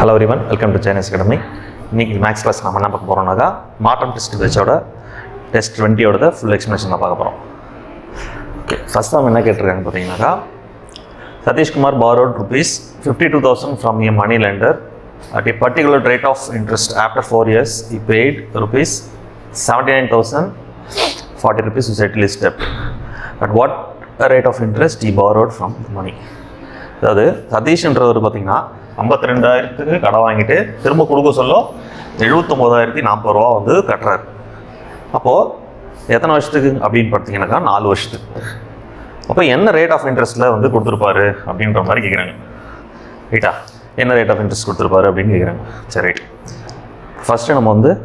Hello everyone welcome to Chinese academy இன்னைக்கு maths class நம்ம என்ன பார்க்க போகிறோம்னாக்கா மாற்றம் டெஸ்ட் பேச்சோட டெஸ்ட் டுவெண்ட்டியோட ஃபுல் எக்ஸ்பிளேஷன் தான் பார்க்க போகிறோம் ஓகே ஃபஸ்ட் நம்ம என்ன கேட்டிருக்காங்க பார்த்தீங்கன்னாக்கா Sathishkumar borrowed rupees fifty two thousand from a money lender at a particular rate of interest after four years he paid rupees seventy nine thousand forty rupees to settle his debt at what rate of interest he borrowed from the money அதாவது சதீஷ்ன்றவர் பார்த்தீங்கன்னா ஐம்பத்தி ரெண்டாயிரத்துக்கு கடை வாங்கிட்டு திரும்ப கொடுக்க சொல்ல எழுபத்தொம்போதாயிரத்தி நாற்பது ரூபா வந்து கட்டுறாரு அப்போது எத்தனை வருஷத்துக்கு அப்படின்னு பார்த்தீங்கன்னாக்கா நாலு வருஷத்துக்கு அப்போ என்ன ரேட் ஆஃப் இன்ட்ரெஸ்ட்டில் வந்து கொடுத்துருப்பாரு அப்படின்ற மாதிரி கேட்குறாங்க ரைட்டா என்ன ரேட் ஆஃப் இன்ட்ரெஸ்ட் கொடுத்துருப்பாரு அப்படின்னு கேட்குறாங்க சரி ரைட் ஃபஸ்ட்டு நம்ம வந்து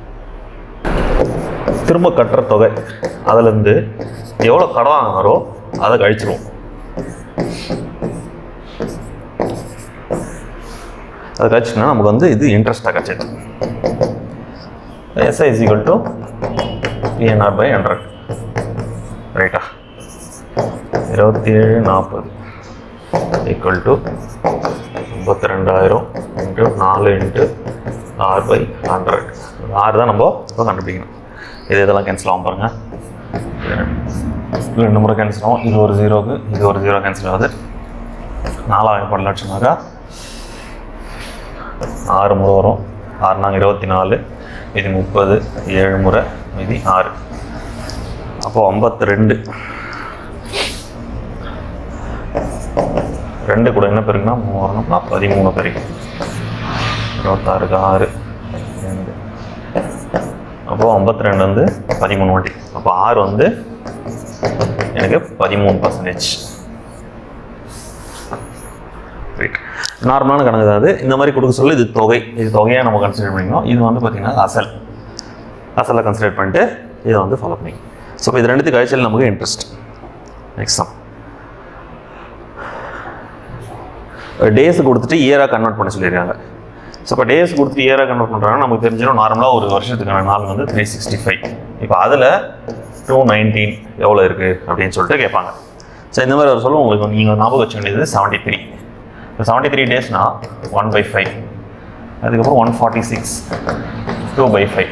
திரும்ப கட்டுற தொகை அதுலேருந்து எவ்வளோ கடன் வாங்கினாரோ அதை கழிச்சிருவோம் அது கழிச்சுன்னா நமக்கு வந்து இது இன்ட்ரெஸ்ட்டாக கிடச்சிது SI is equal to PNR by hundred ரைட்டா இருபத்தி ஏழு நாற்பது ஈக்குவல் டு முப்பத்தி ரெண்டாயிரம் இன்ட்டு நாலு இன்ட்டு ஆறு பை ஹண்ட்ரட் ஆறு தான் நம்ம இப்போ கண்டுபிடிக்கணும் இது இதெல்லாம் கேன்சல் ஆகும் பாருங்கள் ரெண்டு முறை கேன்சல் ஆகும் இது ஒரு ஜீரோக்கு இது ஒரு ஜீரோ கேன்சல் ஆகுது நாலாயிரம் பத்து லட்சம்னாக்கா ஆறு முறை வரும் ஆறு நாங்கள் இருபத்தி நாலு இது முப்பது ஏழு முறை மீதி ஆறு அப்போது ஐம்பத்தி ரெண்டு ரெண்டு கூட என்ன பெருக்குன்னா மூணு வரணும்னா பதிமூணு பெருக்கு இருபத்தாறுக்கு ஆறு ரெண்டு அப்போது ஐம்பத்தி ரெண்டு வந்து பதிமூணு வாட்டி அப்போ ஆறு வந்து எனக்கு பதிமூணு பர்சன்டேஜ் ரைட் நார்மலான கணக்கு தான் அது இந்த மாதிரி கொடுக்க சொல்ல இது தொகை இது தொகையாக நம்ம கன்சிடர் பண்ணிக்கணும் இது வந்து பார்த்திங்கன்னா அசல் அசலை கன்சிடர் பண்ணிட்டு இதை வந்து ஃபாலோ பண்ணிக்கணும் ஸோ இப்போ இது ரெண்டுத்துக்கு கழிச்சல் நமக்கு இன்ட்ரெஸ்ட் நெக்ஸ்ட் சம் டேஸ் கொடுத்துட்டு இயராக கன்வெர்ட் பண்ண சொல்லியிருக்காங்க ஸோ இப்போ டேஸ் கொடுத்துட்டு இயராக கன்வெர்ட் பண்ணுறாங்கன்னா நமக்கு தெரிஞ்சிடும் நார்மலாக ஒரு வருஷத்துக்கான நாள் வந்து த்ரீ சிக்ஸ்டி ஃபைவ் இப்போ அதில் டூ நைன்டீன் எவ்வளோ இருக்குது அப்படின்னு சொல்லிட்டு கேட்பாங்க ஸோ இந்த மாதிரி ஒரு சொல்ல உங்களுக்கு நீங்கள் ஞாபகம் வச்ச வேண்டியது செவன்ட்டி த்ரீ இப்போ செவன்ட்டி த்ரீ டேஸ்னா ஒன் பை ஃபைவ் அதுக்கப்புறம் one forty six two by five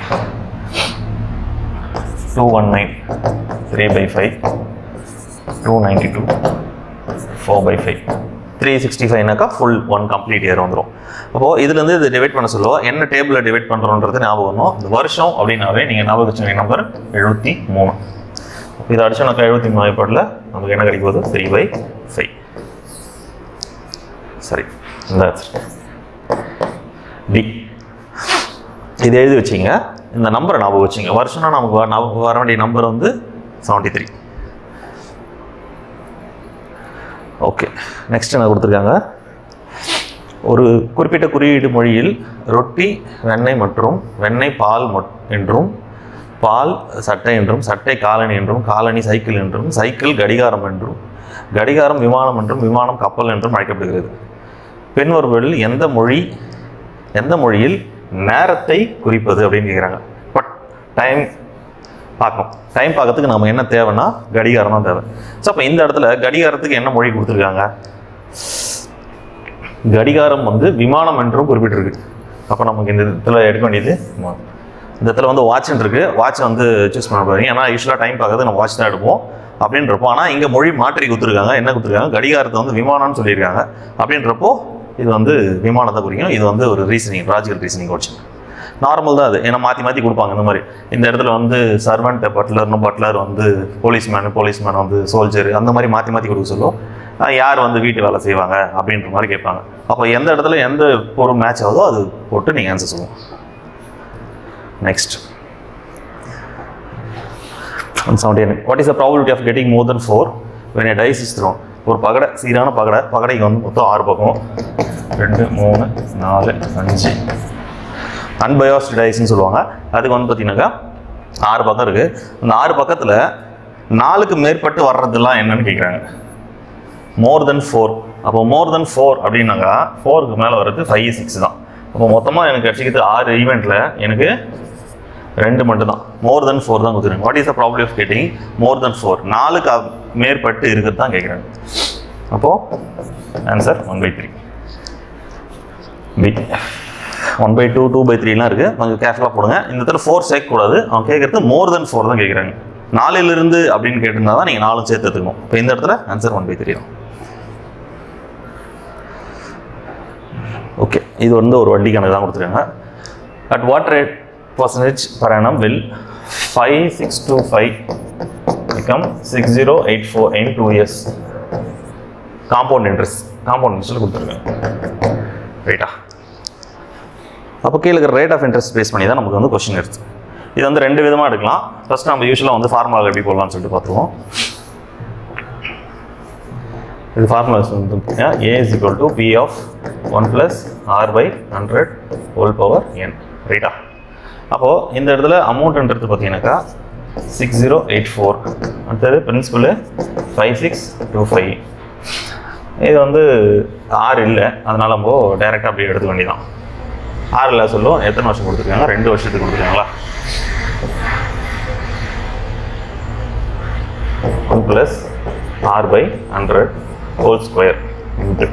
two one nine three by five two ninety two four by five three sixty ஃபைவ்னாக்கா ஃபுல் ஒன் கம்ப்ளீட் இயர் வந்துடும் அப்போது இதுலேருந்து இது divide பண்ண சொல்லுவோம் என்ன டேபிளில் டிவைட் பண்ணுறோன்றது ஞாபகம் வரணும் இந்த வருஷம் அப்படின்னாவே நீங்கள் ஞாபகம் வச்சுங்க நம்பர் எழுபத்தி மூணு அப்போ இதை அடிச்சோம்னாக்கா எழுபத்தி மூணு ஏற்பாடில் நமக்கு என்ன கிடைக்கும் போது த்ரீ பை ஃபைவ் சரி இந்த டி இது எழுதி வச்சிங்க இந்த நம்பரை ஞாபகம் வச்சிங்க வருஷம்னா நமக்கு வர ஞாபகம் வர வேண்டிய நம்பர் வந்து செவன்ட்டி த்ரீ ஓகே நெக்ஸ்ட் என்ன கொடுத்துருக்காங்க ஒரு குறிப்பிட்ட குறியீடு மொழியில் ரொட்டி வெண்ணெய் மற்றும் வெண்ணெய் பால் மொட்- என்றும் பால் சட்டை என்றும் சட்டை காலணி என்றும் காலணி சைக்கிள் என்றும் சைக்கிள் கடிகாரம் என்றும் கடிகாரம் விமானம் என்றும் விமானம் கப்பல் என்றும் அழைக்கப்படுகிறது பின்வருவதில் எந்த மொழி எந்த மொழியில் நேரத்தை குறிப்பது அப்படின்னு கேட்குறாங்க பட் டைம் பார்க்கணும் டைம் பார்க்கறதுக்கு நம்ம என்ன தேவைன்னா கடிகாரம் தான் தேவை ஸோ அப்போ இந்த இடத்துல கடிகாரத்துக்கு என்ன மொழி கொடுத்துருக்காங்க கடிகாரம் வந்து விமானம் என்றும் குறிப்பிட்டிருக்கு அப்போ நமக்கு இந்த இடத்துல எடுக்க வேண்டியது விமானம். இந்த இடத்துல வந்து வாட்ச்னு இருக்கு வாட்ச் வந்து சூஸ் பண்ண போறீங்க ஏன்னா யூஸ்வலாக டைம் பார்க்கறது நம்ம வாட்ச் தான் எடுப்போம் அப்படின்றப்போ ஆனால் இங்கே மொழி மாற்றி கொடுத்துருக்காங்க என்ன கொடுத்துருக்காங்க கடிகாரத்தை வந்து விமானம்னு சொல்லியிருக்காங்க அப்படின்றப்போ இது வந்து விமானத்தை குறிக்கும் இது வந்து ஒரு reasoning logical reasoning question normal தான் அது ஏன்னா மாற்றி மாற்றி கொடுப்பாங்க இந்த மாதிரி இந்த இடத்துல வந்து சர்வெண்ட் பட்லர்னு பட்லர் வந்து போலீஸ்மேனு போலீஸ்மேன் வந்து சோல்ஜர் அந்த மாதிரி மாற்றி மாற்றி கொடுக்க சொல்லுவோம் அஹ் யார் வந்து வீட்டு வேலை செய்வாங்க அப்படின்ற மாதிரி கேட்பாங்க அப்போ எந்த இடத்துல எந்த பொருள் மேட்ச் ஆகுதோ அது போட்டு நீங்கள் ஆன்சர் சொல்லுவோம் next seventeen what is the probability of getting more then four when a dice is thrown ஒரு பகடை சீரான பகடை பகடைக்கு வந்து மொத்தம் ஆறு பக்கம் ரெண்டு மூணு நாலு அஞ்சு அன்பயோஸ்ட் டைஸ்ன்னு சொல்லுவாங்க அதுக்கு வந்து பார்த்தீங்கன்னாக்கா ஆறு பக்கம் இருக்குது அந்த ஆறு பக்கத்தில் நாலுக்கு மேற்பட்டு வர்றதெல்லாம் என்னன்னு கேட்குறாங்க மோர் தென் ஃபோர் அப்போ மோர் தென் ஃபோர் அப்படின்னாக்கா ஃபோருக்கு மேலே வர்றது ஃபைவ் சிக்ஸ் தான் அப்போ மொத்தமாக எனக்கு கிடச்சிக்கிறது ஆறு ஈவெண்ட்டில் எனக்கு ரெண்டு மட்டும் தான் மோர் தென் ஃபோர் தான் கொடுத்துருங்க what is the problem of getting more then four நாலுக்கு அப்- மேற்பட்டு இருக்கிறது தான் கேட்குறாங்க அப்போது answer one by three B one by two two by three இருக்குது கொஞ்சம் கேர்ஃபுல்லாக போடுங்க இந்த இடத்துல ஃபோர் சேர்க்கக்கூடாது அவன் கேட்குறது மோர் தென் ஃபோர் தான் கேட்குறாங்க நாலிலிருந்து அப்படின்னு கேட்டிருந்தா தான் நீங்கள் நாலும் சேர்த்து எடுத்துக்கணும் இப்போ இந்த இடத்துல ஆன்சர் ஒன் பை த்ரீ தான் ஓகே இது வந்து ஒரு வட்டி கணக்கு தான் கொடுத்துருக்காங்க at what rate percentage per annum will five six two five become six zero eight four in two years compound interest compound இன்ட்ரெஸ்ட்டில் கொடுத்துருக்காங்க ரைட்டா அப்போ கீழே இருக்கிற ரேட் ஆஃப் இன்ட்ரெஸ்ட் பேஸ் பண்ணி தான் நமக்கு வந்து கொஸ்டின் எடுத்து இது வந்து ரெண்டு விதமாக எடுக்கலாம் ஃபர்ஸ்ட் நம்ம யூஸ்வலாக வந்து ஃபார்முலா எப்படி போடலாம்னு சொல்லிட்டு பார்த்துருவோம் இது ஃபார்முலா வந்து A is equal to P of one plus R by hundred whole power N ரைட்டா அப்போது இந்த இடத்துல அமௌண்ட்ன்றது பார்த்தீங்கன்னாக்கா சிக்ஸ் ஜீரோ எயிட் ஃபோர் அடுத்தது principal five six two five இது வந்து ஆறு இல்லை அதனால நம்ம டைரெக்டாக அப்படியே எடுத்துக்க வேண்டியதான் ஆறு இல்லை சொல்லும் எத்தனை வருஷம் கொடுத்துருக்காங்க ரெண்டு வருஷத்துக்கு கொடுத்துருக்காங்களா one plus R by hundred whole square into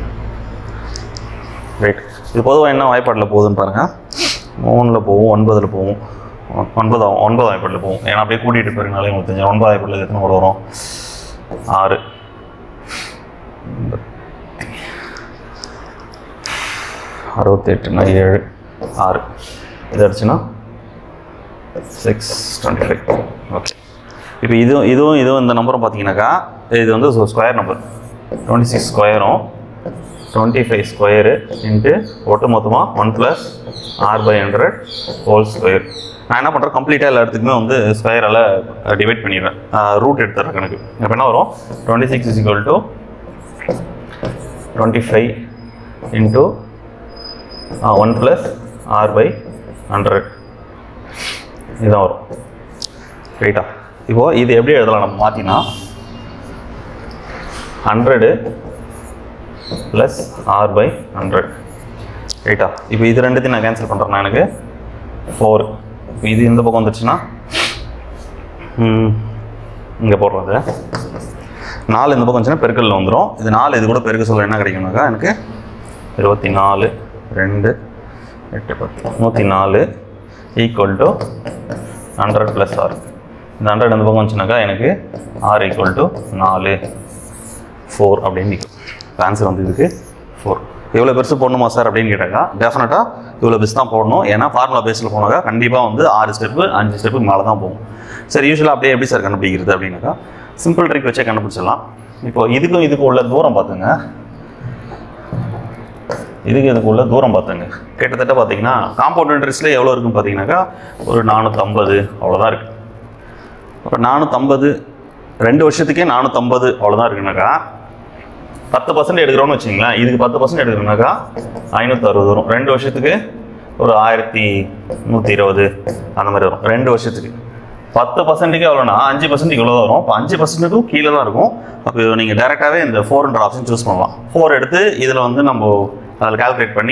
right இது பொதுவாக என்ன வாய்ப்பாட்டில் போகுதுன்னு பாருங்கள் மூணில் போகும் ஒன்பதில் போகும் ஒன்- ஒன்பதாம் ஒன்பது வாய்ப்பாட்டில் போகும் ஏன்னா அப்படியே கூட்டிகிட்டு போயிருந்தாலே உங்களுக்கு தெரிஞ்சு ஒன்பது வாய்ப்பாட்டில் எத்தனை கூட வரும் ஆறு அறுபத்தெட்டுனா ஏழு ஆறு இது அடிச்சுன்னா சிக்ஸ் டுவெண்ட்டி ஃபைவ் ஓகே இப்போ இதுவும் இதுவும் இதுவும் இந்த நம்பரும் பார்த்தீங்கன்னாக்கா இது வந்து ஸ்கொயர் நம்பர் டுவெண்ட்டி சிக்ஸ் ஸ்கொயரும் டுவெண்ட்டி ஃபைவ் ஸ்கொயரு இன்ட்டு ஒட்டு மொத்தமாக one plus R by hundred whole square நான் என்ன பண்ணுறேன் கம்ப்ளீட்டாக எல்லா இடத்துக்குமே வந்து ஸ்கொயரால் டிவைட் பண்ணிடுறேன் ரூட் எடுத்துறேன் கணக்கு இப்போ என்ன வரும் twenty six is equal to twenty five into one plus R by hundred இதுதான் வரும் ரைட்டா இப்போது இது எப்படி எழுதலாம் நம்ம மாற்றினா hundred plus R by hundred ரைட்டா இப்போ இது ரெண்டுத்தையும் நான் கேன்சல் பண்ணுறேன்னா எனக்கு ஃபோர் இப்போ இது இந்த பக்கம் வந்துருச்சுன்னா இங்கே போடுறது நாலு இந்த பக்கம் வந்துச்சுன்னா பெருக்கல்ல வந்துடும் இது நாலு இது கூட பெருக்க சொல்ல என்ன கிடைக்கும்னாக்கா எனக்கு இருபத்தி நாலு ரெண்டு எட்டு பத்து நூற்றி நாலு equal to hundred plus R இந்த ஹண்ட்ரட் இந்த பக்கம் வந்துச்சுனாக்கா எனக்கு ஆர் ஈக்குவல் டு நாலு ஃபோர் அப்படின்னு நிற்கும் ஆன்சர் வந்து இதுக்கு ஃபோர் இவ்வளோ பெருசு போடணுமா சார் அப்படின்னு கேட்டாக்கா டெஃபினட்டாக இவ்வளோ பெருசு தான் போடணும் ஏன்னா ஃபார்முலா பேஸில் போனாக்கா கண்டிப்பாக வந்து ஆறு ஸ்டெப்பு அஞ்சு ஸ்டெப்பு மேலே தான் போகும் சரி யூஸ்வலாக அப்படியே எப்படி சார் கண்டுபிடிக்கிறது அப்படின்னாக்கா சிம்பிள் ட்ரிக் வச்சே கண்டுபிடிச்சிடலாம் இப்போ இதுக்கும் இதுக்கும் உள்ள தூரம் பார்த்துங்க இதுக்கு இதுக்கு உள்ள தூரம் பார்த்துங்க கிட்டத்தட்ட பார்த்தீங்கன்னா காம்பவுண்ட் இன்ட்ரெஸ்ட்டில் எவ்வளோ இருக்குன்னு பார்த்தீங்கன்னாக்கா ஒரு நானூற்றம்பது அவ்வளோதான் இருக்குது அப்போ நானூற்றம்பது ரெண்டு வருஷத்துக்கே நானூற்றம்பது அவ்வளோதான் இருக்குனாக்கா பத்து பர்சன்ட் எடுக்கிறோம்னு வச்சிங்களேன் இதுக்கு பத்து பர்சன்ட் எடுக்கிறோம்னாக்கா ஐநூற்றி அறுபது வரும் ரெண்டு வருஷத்துக்கு ஒரு ஆயிரத்தி நூற்றி இருபது அந்த மாதிரி வரும் ரெண்டு வருஷத்துக்கு பத்து பர்சன்ட்டுக்கு எவ்வளோனா அஞ்சு பர்சன்ட்டுக்கு இவ்வளோ வரும் இப்போ அஞ்சு பர்சன்ட்டுக்கும் கீழே தான் இருக்கும் அப்போ நீங்கள் டேரெக்டாகவே இந்த ஃபோர்ன்ற ஆப்ஷன் சூஸ் பண்ணலாம் ஃபோர் எடுத்து இதில் வந்து நம்ம அதில் கால்குலேட் பண்ணி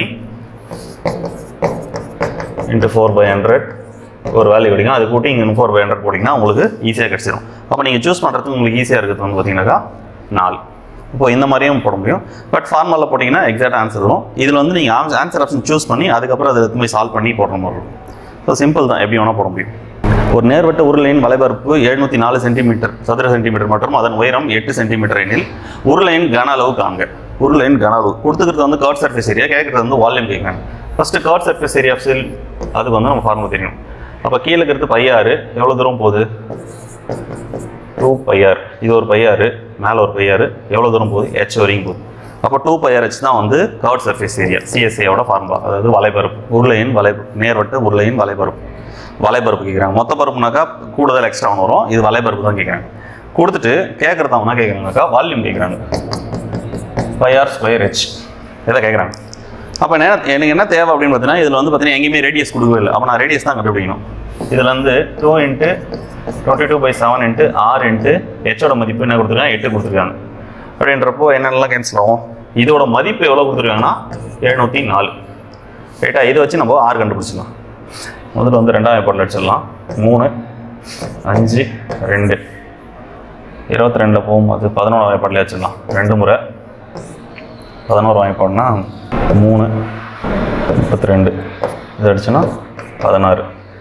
இன்ட்டு ஃபோர் பை ஹண்ட்ரட் ஒரு வேல்யூ கிடைக்கும் அது கூட்டி இங்கே ஃபோர் பை ஹண்ட்ரட் போட்டிங்கன்னா உங்களுக்கு ஈஸியாக கிடச்சிடும் அப்போ நீங்கள் சூஸ் பண்ணுறதுக்கு உங்களுக்கு ஈஸியாக இருக்கிறது வந்து பார்த்தீங்கன்னாக்கா நாலு இப்போ இந்த மாதிரியும் போட முடியும் பட் ஃபார்முலா போட்டிங்கன்னா எக்ஸாக்ட் ஆன்சர் வரும் இதில் வந்து நீங்கள் ஆன்சர் ஆப்ஷன் சூஸ் பண்ணி அதுக்கப்புறம் அதை எடுத்து போய் சால்வ் பண்ணி போடுற மாதிரி இருக்கும் ஸோ சிம்பிள் தான் எப்படி வேணால் போட முடியும் ஒரு நேர்வட்ட உருளையின் வலைபரப்பு எழுநூற்றி நாலு சென்டிமீட்டர் சதுர சென்டிமீட்டர் மற்றும் அதன் உயரம் எட்டு சென்டிமீட்டர் எனில் உருளையின் கன அளவு காண்க உருளையின் கன அளவு கொடுத்துக்கிறது வந்து கர்ட் சர்ஃபேஸ் ஏரியா கேட்குறது வந்து வால்யூம் கேட்குறாங்க ஃபஸ்ட்டு கர்ட் சர்ஃபேஸ் ஏரியா சில் அதுக்கு வந்து நம்ம ஃபார்முலா தெரியும் அப்போ கீழே இருக்கிறது பையாறு எவ்வளோ தூரம் போகுது டூ பையார் இது ஒரு பையாறு மேலே ஒரு பையாறு எவ்வளோ தூரம் போகுது ஹெச் வரைக்கும் போகுது அப்போ டூ பையார் ஹெச் தான் வந்து கர்ட் சர்ஃபேஸ் ஏரியா சிஎஸ்ஏயோட ஃபார்முலா அதாவது வலைபரப்பு உருளையின் வலை நேர்வட்ட உருளையின் வலைபரப்பு வலைபரப்பு கேட்குறாங்க மொத்த பரப்புனாக்கா கூடுதல் எக்ஸ்ட்ரா ஒன்று வரும் இது வலைபரப்பு தான் கேட்குறாங்க கொடுத்துட்டு கேட்குறது அவனா கேட்குறாங்கனாக்கா வால்யூம் கேட்குறாங்க பையார் ஸ்கொயர் ஹெச் இதை கேட்குறாங்க அப்போ என்ன எனக்கு என்ன தேவை அப்படின்னு பார்த்தீங்கன்னா இதில் வந்து பார்த்தீங்கன்னா எங்கேயுமே ரேடியஸ் கொடுக்கவே இல்லை அப்போ நான் ரேடியஸ் தான் கண்டுபிடிக்கணும் இதில் வந்து two into twenty two by seven into ஆறு இன்ட்டு ஹெச்சோட மதிப்பு என்ன கொடுத்துருக்காங்க எட்டு கொடுத்துருக்காங்க அப்படின்றப்போ என்னென்னலாம் கேன்சல் ஆகும் இதோட மதிப்பு எவ்வளோ கொடுத்துருக்காங்கன்னா எழுநூற்றி நாலு ரைட்டா இதை வச்சு நம்ம ஆறு கண்டுபிடிச்சிடலாம் முதல்ல வந்து ரெண்டாம் ஏற்பாட்டில் அடிச்சிடலாம் மூணு அஞ்சு ரெண்டு இருபத்தி ரெண்டில் போகும்போது பதினோராம் ஏற்பாட்டில் வச்சிடலாம் ரெண்டு முறை பதினோரு வாய்ப்பாடுனா மூணு முப்பத்தி ரெண்டு இது அடிச்சுன்னா பதினாறு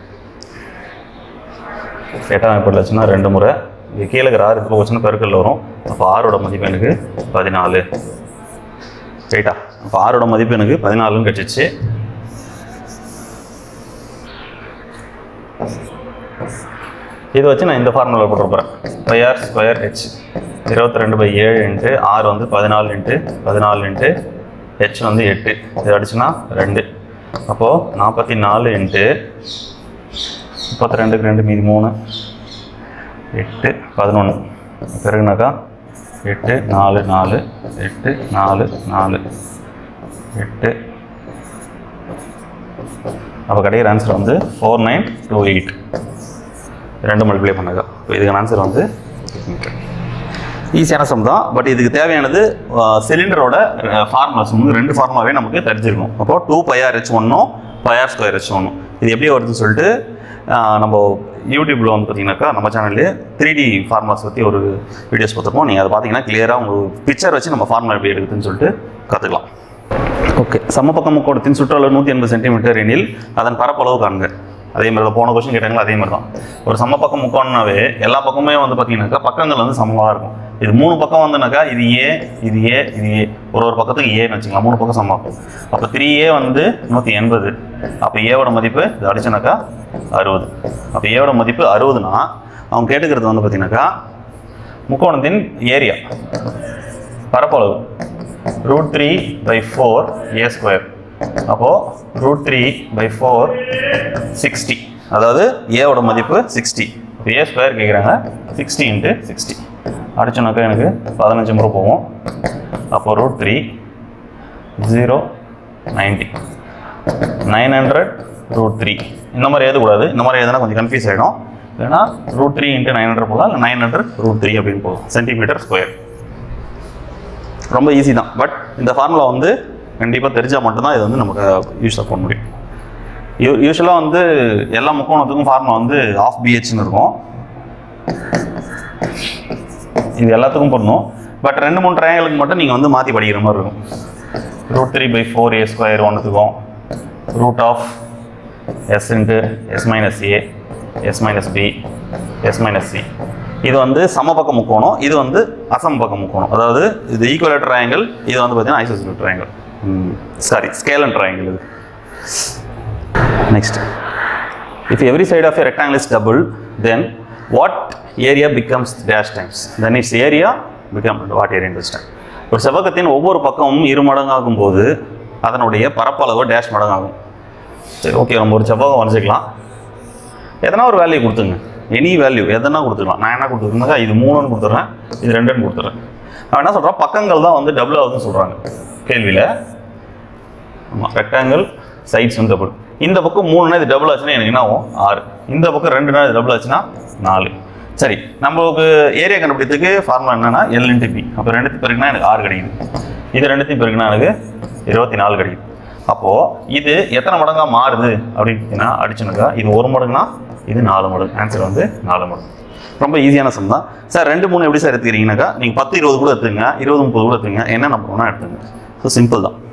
எட்டாம் வாய்ப்பாட்டில் வச்சுன்னா ரெண்டு முறை இது கீழே இருக்கிற ஆறு இப்போ வச்சுன்னா பெருக்கல் வரும் அப்போ ஆறோட மதிப்பு எனக்கு பதினாலு ரைட்டா அப்போ ஆறோட மதிப்பு எனக்கு பதினாலுன்னு கிடச்சிச்சு இதை வச்சு நான் இந்த ஃபார்முலா போட்டு போகிறேன் பை ஆர் ஸ்கொயர் ஹெச் இருபத்தி ரெண்டு பை ஏழு இன்ட்டு ஆறு வந்து பதினாலு இன்ட்டு பதினாலு இன்ட்டு ஹெச் வந்து எட்டு இது அடிச்சுன்னா ரெண்டு அப்போது நாற்பத்தி நாலு இன்ட்டு முப்பத்தி ரெண்டுக்கு ரெண்டு மீதி மூணு எட்டு பதினொன்று பிறகுனாக்கா எட்டு நாலு நாலு எட்டு நாலு நாலு எட்டு அப்போ கிடைக்கிற ஆன்சர் வந்து ஃபோர் நைன் டூ எயிட் ரெண்டு மல்டிப்ளை பண்ணாக்கா இப்போ இதுக்கான ஆன்சர் வந்து ஈஸியான சம் தான் பட் இதுக்கு தேவையானது சிலிண்டரோட ஃபார்முலாஸ் வந்து ரெண்டு ஃபார்முலாவே நமக்கு தெரிஞ்சிருக்கும் அப்போ டூ பைஆர் ஹெச் ஒன்னும் பைஆர் ஸ்கொயர் ஹெச் ஒன்னும் இது எப்படி வருதுன்னு சொல்லிட்டு ஆஹ், நம்ம யூடியூப்பில் வந்து பார்த்தீங்கன்னாக்கா நம்ம சேனல்லே த்ரீ டி ஃபார்முலாஸ் பற்றி ஒரு வீடியோஸ் பார்த்துருப்போம் நீங்கள் அதை பார்த்தீங்கன்னா கிளியராக உங்களுக்கு பிக்சர் வச்சு நம்ம ஃபார்முலா எப்படி எடுக்குதுன்னு சொல்லிட்டு கற்றுக்கலாம் ஓகே சமபக்க முக்கோணத்தின் சுற்றளவு நூற்றி எண்பது சென்டிமீட்டர் எனில் அதன் பரப்பளவு காண்க அதே மாதிரி தான் போன கொஸ்டின் கேட்டாங்களா அதே மாதிரி தான் ஒரு சமபக்கம் முக்கோணம்னாவே எல்லா பக்கமுமே வந்து பார்த்தீங்கன்னாக்கா பக்கங்கள் வந்து சமமாக இருக்கும் இது மூணு பக்கம் வந்துனாக்கா இது ஏ இது ஏ இது ஏ ஒரு ஒரு பக்கத்துக்கு ஏன்னு வச்சுக்கலாம் மூணு பக்கம் சமமாகும் அப்போ த்ரீ ஏ வந்து நூற்றி எண்பது அப்போ ஏவோட மதிப்பு இது அடிச்சனாக்கா அறுபது அப்போ ஏவோட மதிப்பு அறுபதுனா அவங்க கேட்டுக்கிறது வந்து பார்த்தீங்கன்னாக்கா முக்கோணத்தின் ஏரியா பரப்பளவு root three by four A square அப்போது root three by four sixty அதாவது ஏவோட மதிப்பு சிக்ஸ்டி ஏ ஸ்கொயர் கேட்குறாங்க சிக்ஸ்டி இன்ட்டு சிக்ஸ்டி அடிச்சோன்னாக்கா எனக்கு பதினஞ்சு முறை போகும் அப்போ root three zero ninety nine hundred root three இந்த மாதிரி எழுதக்கூடாது இந்த மாதிரி எதுனா கொஞ்சம் கன்ஃபியூஸ் ஆகிடும் இல்லைன்னா root three into nine hundred போகலாம் இல்லை நைன் ஹண்ட்ரட் ரூட் த்ரீ அப்படின்னு போகும் சென்டிமீட்டர் ஸ்கொயர் ரொம்ப ஈஸி தான் பட் இந்த ஃபார்முலா வந்து கண்டிப்பாக தெரிஞ்சால் மட்டும்தான் இது வந்து நமக்கு யூஸாக பண்ண முடியும் யூ யூஸ்வலாக வந்து எல்லா முக்கோணத்துக்கும் ஃபார்முலா வந்து ஆஃப் பிஹெச்னு இருக்கும் இது எல்லாத்துக்கும் பண்ணணும் பட் ரெண்டு மூணு ட்ரையாங்களுக்கு மட்டும் நீங்கள் வந்து மாற்றி படிக்கிற மாதிரி இருக்கும் root three by four A square ஒன்றுத்துக்கும் root of S into S minus A S minus B S minus C இது வந்து சமபக்க முக்கோணம் இது வந்து அசமபக்க முக்கோணம் அதாவது இது ஈக்குவலேட் ட்ரையாங்கிள் இது வந்து பார்த்தீங்கன்னா isosceles triangle sorry scalene triangle இது next if every side of a rectangle is double then what area becomes dash times then its area become what area into time ஒரு செவ்வகத்தின் ஒவ்வொரு பக்கமும் இரு மடங்காகும் போது அதனுடைய பரப்பளவு டேஷ் மடங்காகும் சரி ஓகே நம்ம ஒரு செவ்வகம் வரைஞ்சிக்கலாம் எதனா ஒரு வேல்யூ கொடுத்துங்க எனி வேல்யூ எதனா கொடுத்துக்கலாம் நான் என்ன கொடுத்துருந்தா இது மூணுன்னு கொடுத்துட்றேன் இது ரெண்டுன்னு கொடுத்துட்றேன் அவன் என்ன சொல்கிறான் பக்கங்கள் தான் வந்து டபுள் ஆகுதுன்னு சொல்கிறாங்க கேள்வியில் ஆமாம் ரெக்டாங்கிள் சைட்ஸ் வந்து டபுள் இந்த பக்கம் மூணுனா இது டபுள் ஆச்சுன்னா எனக்கு என்ன ஆகும் ஆறு இந்த பக்கம் ரெண்டுனா இது டபுள் ஆச்சுன்னா நாலு சரி நம்மளுக்கு ஏரியா கண்டுபிடித்துக்கு ஃபார்முலா என்னன்னா எல் இன்ட்டு பி அப்போ ரெண்டுத்தையும் பெருக்குனா எனக்கு ஆறு கிடைக்குது இது ரெண்டுத்தையும் பெருக்குனா எனக்கு இருபத்தி நாலு கிடைக்குது அப்போது இது எத்தனை மடங்காக மாறுது அப்படின்னு பார்த்தீங்கன்னா அடிச்சுனாக்கா இது ஒரு மடங்குனா இது நாலு மடங்கு ஆன்சர் வந்து நாலு மடங்கு ரொம்ப ஈஸியான சம் தான் சார் ரெண்டு மூணு எப்படி சார் எடுத்துக்கிறீங்கனாக்கா நீங்கள் பத்து இருபது கூட எடுத்துங்க இருபது முப்பது கூட எடுத்துங்க என்ன நம்பர் வேணால் எடுத்துங்க ஸோ சிம்பிள் தான்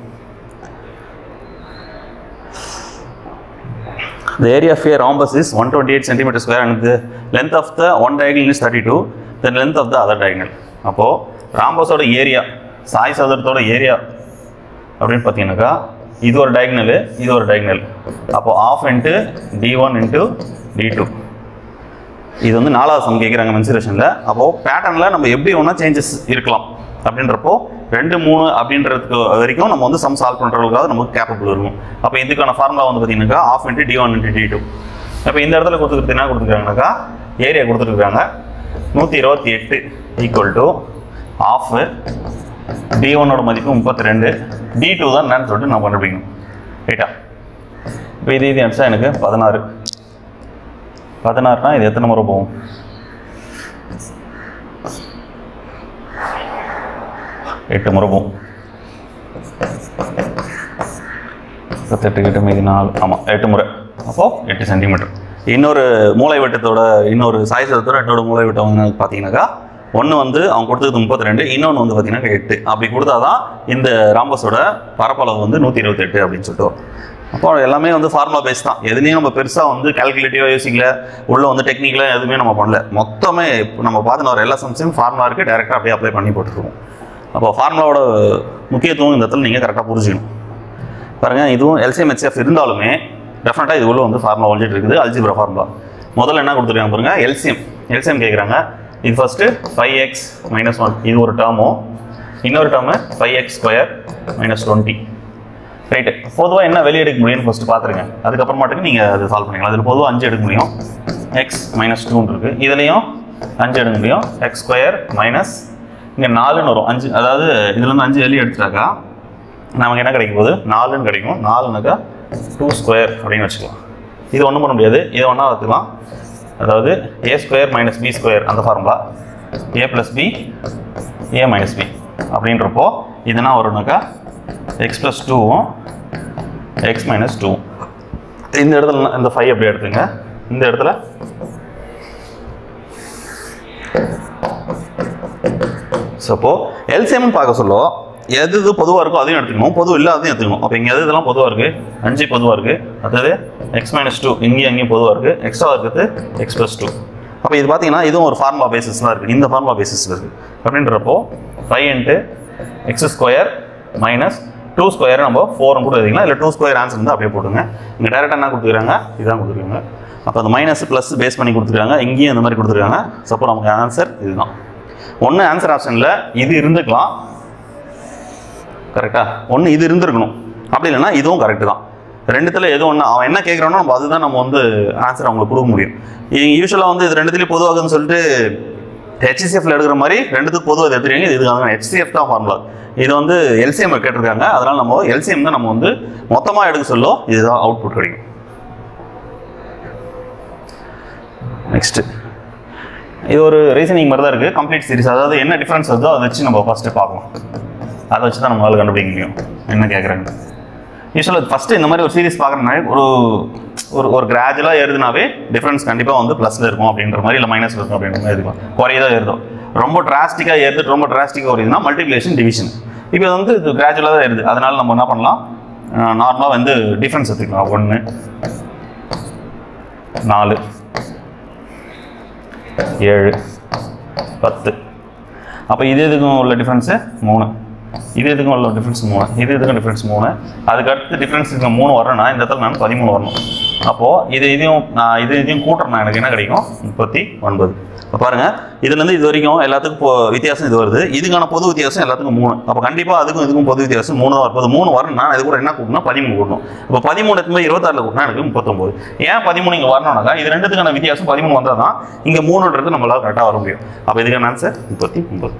The area of a rhombus is 128 centimeter square and the length of the one diagonal is 32, the length of the other diagonal. அப்போ ராம்பஸோட ஏரியா சாய் சதுரத்தோட ஏரியா அப்படின்னு பார்த்தீங்கன்னாக்கா இது ஒரு டயக்னல் இது ஒரு டயக்னல் அப்போ half into D one into D two இது வந்து நாலாவது சம் கேட்குறாங்க மென்சுரேஷனில் அப்போது பேட்டர்னில் நம்ம எப்படி வேணால் சேஞ்சஸ் இருக்கலாம் அப்படின்றப்போ ரெண்டு மூணு அப்படின்றதுக்கு வரைக்கும் நம்ம வந்து சம் சால்வ் பண்ணுற அளவுக்காக நமக்கு கேப்பபிள் இருக்கும் அப்போ இதுக்கான ஃபார்முலா வந்து பார்த்தீங்கன்னாக்கா half into D one into D two அப்போ இந்த இடத்துல கொடுத்துருக்கிறது என்ன கொடுத்துருக்காங்கனாக்கா ஏரியா கொடுத்துருக்காங்க நூற்றி இருபத்தி எட்டு ஈக்குவல் டு ஆஃப் டி ஒன்னோட மதிப்பு முப்பத்தி ரெண்டு டி டூ தான் என்னன்னு சொல்லிட்டு நான் கண்டுபிடிக்கணும் ரைட்டா இப்போ இது இது அடிச்சா எனக்கு பதினாறு பதினாறுனா இது எத்தனை முறை போகும் எட்டு முறை போகும் பத்தெட்டு எட்டு மீதி நாலு ஆமாம் எட்டு முறை அப்போது எட்டு சென்டிமீட்டர் இன்னொரு மூளை வெட்டத்தோட இன்னொரு சாய் சதத்தோட இன்னொரு மூளை வெட்டம் வந்து பார்த்தீங்கன்னாக்கா ஒன்று வந்து அவங்க கொடுத்தது முப்பத்தி ரெண்டு இன்னொன்று வந்து பார்த்தீங்கன்னா எட்டு அப்படி கொடுத்தாதான் இந்த ராம்பஸோட பரப்பளவு வந்து நூற்றி இருபத்தெட்டு அப்படின்னு சொல்லிட்டு வரும். அப்போ எல்லாமே வந்து ஃபார்முலா பேஸ் தான் எதுலேயும் நம்ம பெருசாக வந்து கால்குலேட்டிவாக யோசிக்கல உள்ள வந்து டெக்னிக்கலாக எதுவுமே நம்ம பண்ணல மொத்தமே இப்போ நம்ம பார்த்து வர எல்லா சம்ஸையும் ஃபார்முலா இருக்குது டேரெக்டாக அப்படியே அப்ளை பண்ணி போட்டுருவோம் அப்போ ஃபார்முலாவோட முக்கியத்துவம் இந்த இடத்துல நீங்கள் கரெக்டாக புரிஞ்சுக்கணும் பாருங்க இதுவும் எல்சிஎம் ஹெச்எஃப் இருந்தாலுமே டெஃபினட்டாக இது உள்ள வந்து ஃபார்முலா ஒழிச்சிட்டு இருக்குது அல்ஜிப்ரா ஃபார்முலா முதல்ல என்ன கொடுத்துருக்காங்க பாருங்க எல்சிஎம் எல்சிஎம் கேட்குறாங்க இது first five X minus one இது ஒரு டேர்மும் இன்னொரு term five X square minus twenty right பொதுவாக என்ன வெளியே எடுக்க முடியும்னு ஃபஸ்ட்டு பார்த்துருங்க அதுக்கப்புறமாட்டுக்கு நீங்கள் அது சால்வ் பண்ணிக்கலாம் அதில் பொதுவாக அஞ்சு எடுக்க முடியும் எக்ஸ் மைனஸ் டூன்னு இருக்குது இதுலேயும் அஞ்சு எடுக்க முடியும் எக்ஸ் ஸ்கொயர் மைனஸ் இங்கே நாலுன்னு வரும் அஞ்சு அதாவது இதுலேருந்து அஞ்சு வெளியே எடுத்துட்டாக்கா நமக்கு என்ன கிடைக்கும் போது நாலுன்னு கிடைக்கும் நாலுனாக்கா டூ ஸ்கொயர் அப்படின்னு வச்சுக்கலாம் இது ஒன்றும் பண்ண முடியாது இதை ஒன்றா வச்சுக்கலாம் அதாவது A square minus B square அந்த formula A plus B A minus B அப்படின்றப்போ இது என்ன வரும்னாக்கா எக்ஸ் ப்ளஸ் டூவும் எக்ஸ் மைனஸ் டூ இந்த இடத்துல இந்த ஃபைவ் அப்படி எடுத்துங்க இந்த இடத்துல ஸோ அப்போ எல்சிஎம்னு பார்க்க சொல்ல எது இது பொதுவாக இருக்கோ அதையும் எடுத்துக்கணும் பொது இல்லாதையும் எடுத்துக்கணும் அப்போ இங்கே எது இதெல்லாம் பொதுவாக இருக்குது அஞ்சு பொதுவாக இருக்குது அதாவது எக்ஸ் மைனஸ் டூ இங்கேயும் அங்கேயும் பொதுவாக இருக்குது எக்ஸ்ட்ரா இருக்கிறது எக்ஸ் ப்ளஸ் டூ அப்போ இது பார்த்தீங்கன்னா இதுவும் ஒரு ஃபார்முலா பேசிஸ் தான் இருக்குது இந்த ஃபார்முலா பேசிஸில் இருக்குது அப்படின்றப்போ five into X square minus two square நம்ம ஃபோரும் கூட எழுதிக்கலாம் இல்லை டூ ஸ்கொயர் ஆன்சர் வந்து அப்படியே போட்டுங்க இங்கே டேரெக்டாக என்ன கொடுத்துருக்காங்க இதான் கொடுத்துருக்காங்க அப்போ அந்த மைனஸ் ப்ளஸ் பேஸ் பண்ணி கொடுத்துருக்காங்க இங்கேயும் இந்த மாதிரி கொடுத்துருக்காங்க ஸோ அப்போ நமக்கு ஆன்சர் இதுதான் ஒன்று ஆன்சர் ஆப்ஷனில் இது இருந்துக்கலாம் கரெக்டா ஒன்று இது இருந்திருக்கணும் அப்படி இல்லைன்னா இதுவும் கரெக்டு தான் ரெண்டுத்துல எது ஒன்று அவன் என்ன கேட்குறானோ நம்ம அதுதான் நம்ம வந்து ஆன்சர் அவங்களுக்கு கொடுக்க முடியும் யூஸ்வலாக வந்து இது ரெண்டுத்துலேயும் பொதுவாகுன்னு சொல்லிட்டு ஹெச்சிசிஎஃப்ல எடுக்கிற மாதிரி ரெண்டுத்துக்கு பொதுவாக இது எடுத்துருக்கீங்க இது இதுக்காக ஹெச்சிஎஃப் தான் ஃபார்முலா இது வந்து எல்சிஎம் கேட்டிருக்காங்க அதனால நம்ம எல்சிஎம் தான் நம்ம வந்து மொத்தமாக எடுக்க சொல்ல இதுதான் அவுட்புட் கிடைக்கும் நெக்ஸ்ட் இது ஒரு ரீசனிங் மாதிரி தான் இருக்குது கம்ப்ளீட் சீரிஸ் அதாவது என்ன டிஃப்ரென்ஸ் வருதோ அதை வச்சு நம்ம ஃபஸ்ட்டு பார்க்கலாம் அதை வச்சு தான் நம்மளால கண்டுபிடிக்க முடியும் என்ன கேட்குறாங்க யூஸ்வலாக ஃபஸ்ட்டு இந்த மாதிரி ஒரு சீரிஸ் பார்க்குறனாலே ஒரு ஒரு ஒரு கிராஜுவலாக ஏறுதுனாவே டிஃப்ரென்ஸ் கண்டிப்பாக வந்து ப்ளஸில் இருக்கும் அப்படின்ற மாதிரி இல்லை மைனஸில் இருக்கும் அப்படின்ற மாதிரி இருக்கும் குறையதோ ஏறுதோ ரொம்ப டிராஸ்டிக்காக ஏறுது ரொம்ப டிராஸ்டிக்காக வருதுன்னா மல்டிப்ளிகேஷன் டிவிஷன் இப்போ இது வந்து இது கிராஜுவலாக தான் ஏறுது அதனால நம்ம என்ன பண்ணலாம் நார்மலாக வந்து டிஃப்ரென்ஸ் எடுத்துக்கலாம் ஒன்று நாலு ஏழு பத்து அப்போ இது எதுக்கும் உள்ள டிஃப்ரென்ஸு மூணு இது எதுக்கும் உள்ள டிஃப்ரென்ஸ் மூணு இது எதுக்கும் டிஃப்ரென்ஸ் மூணு அதுக்கு அடுத்து டிஃப்ரென்ஸ் இங்கே மூணு வரணும்னா இந்த இடத்துல நான் பதிமூணு வரணும் அப்போது இது இதையும் நான் இது இதையும் கூட்டுறேன்னா எனக்கு என்ன கிடைக்கும் முப்பத்தி ஒன்பது இப்போ பாருங்கள் இதுலேருந்து இது வரைக்கும் எல்லாத்துக்கும் இப்போ வித்தியாசம் இது வருது இதுக்கான பொது வித்தியாசம் எல்லாத்துக்கும் மூணு அப்போ கண்டிப்பாக அதுக்கும் இதுக்கும் பொது வித்தியாசம் மூணு தான் வருது மூணு வரணும்னா இது கூட என்ன கூட்டணும் பதிமூணு கூட்டணும் இப்போ பதிமூணு எடுத்து இருபத்தாறில் கூட்டினா எனக்கு முப்பத்தொம்போது ஏன் பதிமூணு இங்கே வரணும்னாக்கா இது ரெண்டுத்துக்கான வித்தியாசம் பதிமூணு வந்தால் தான் இங்கே மூணுன்றது நம்மளால கரெக்டாக வர முடியும் அப்போ இதுக்கான ஆன்சர் முப்பத்தி ஒன்பது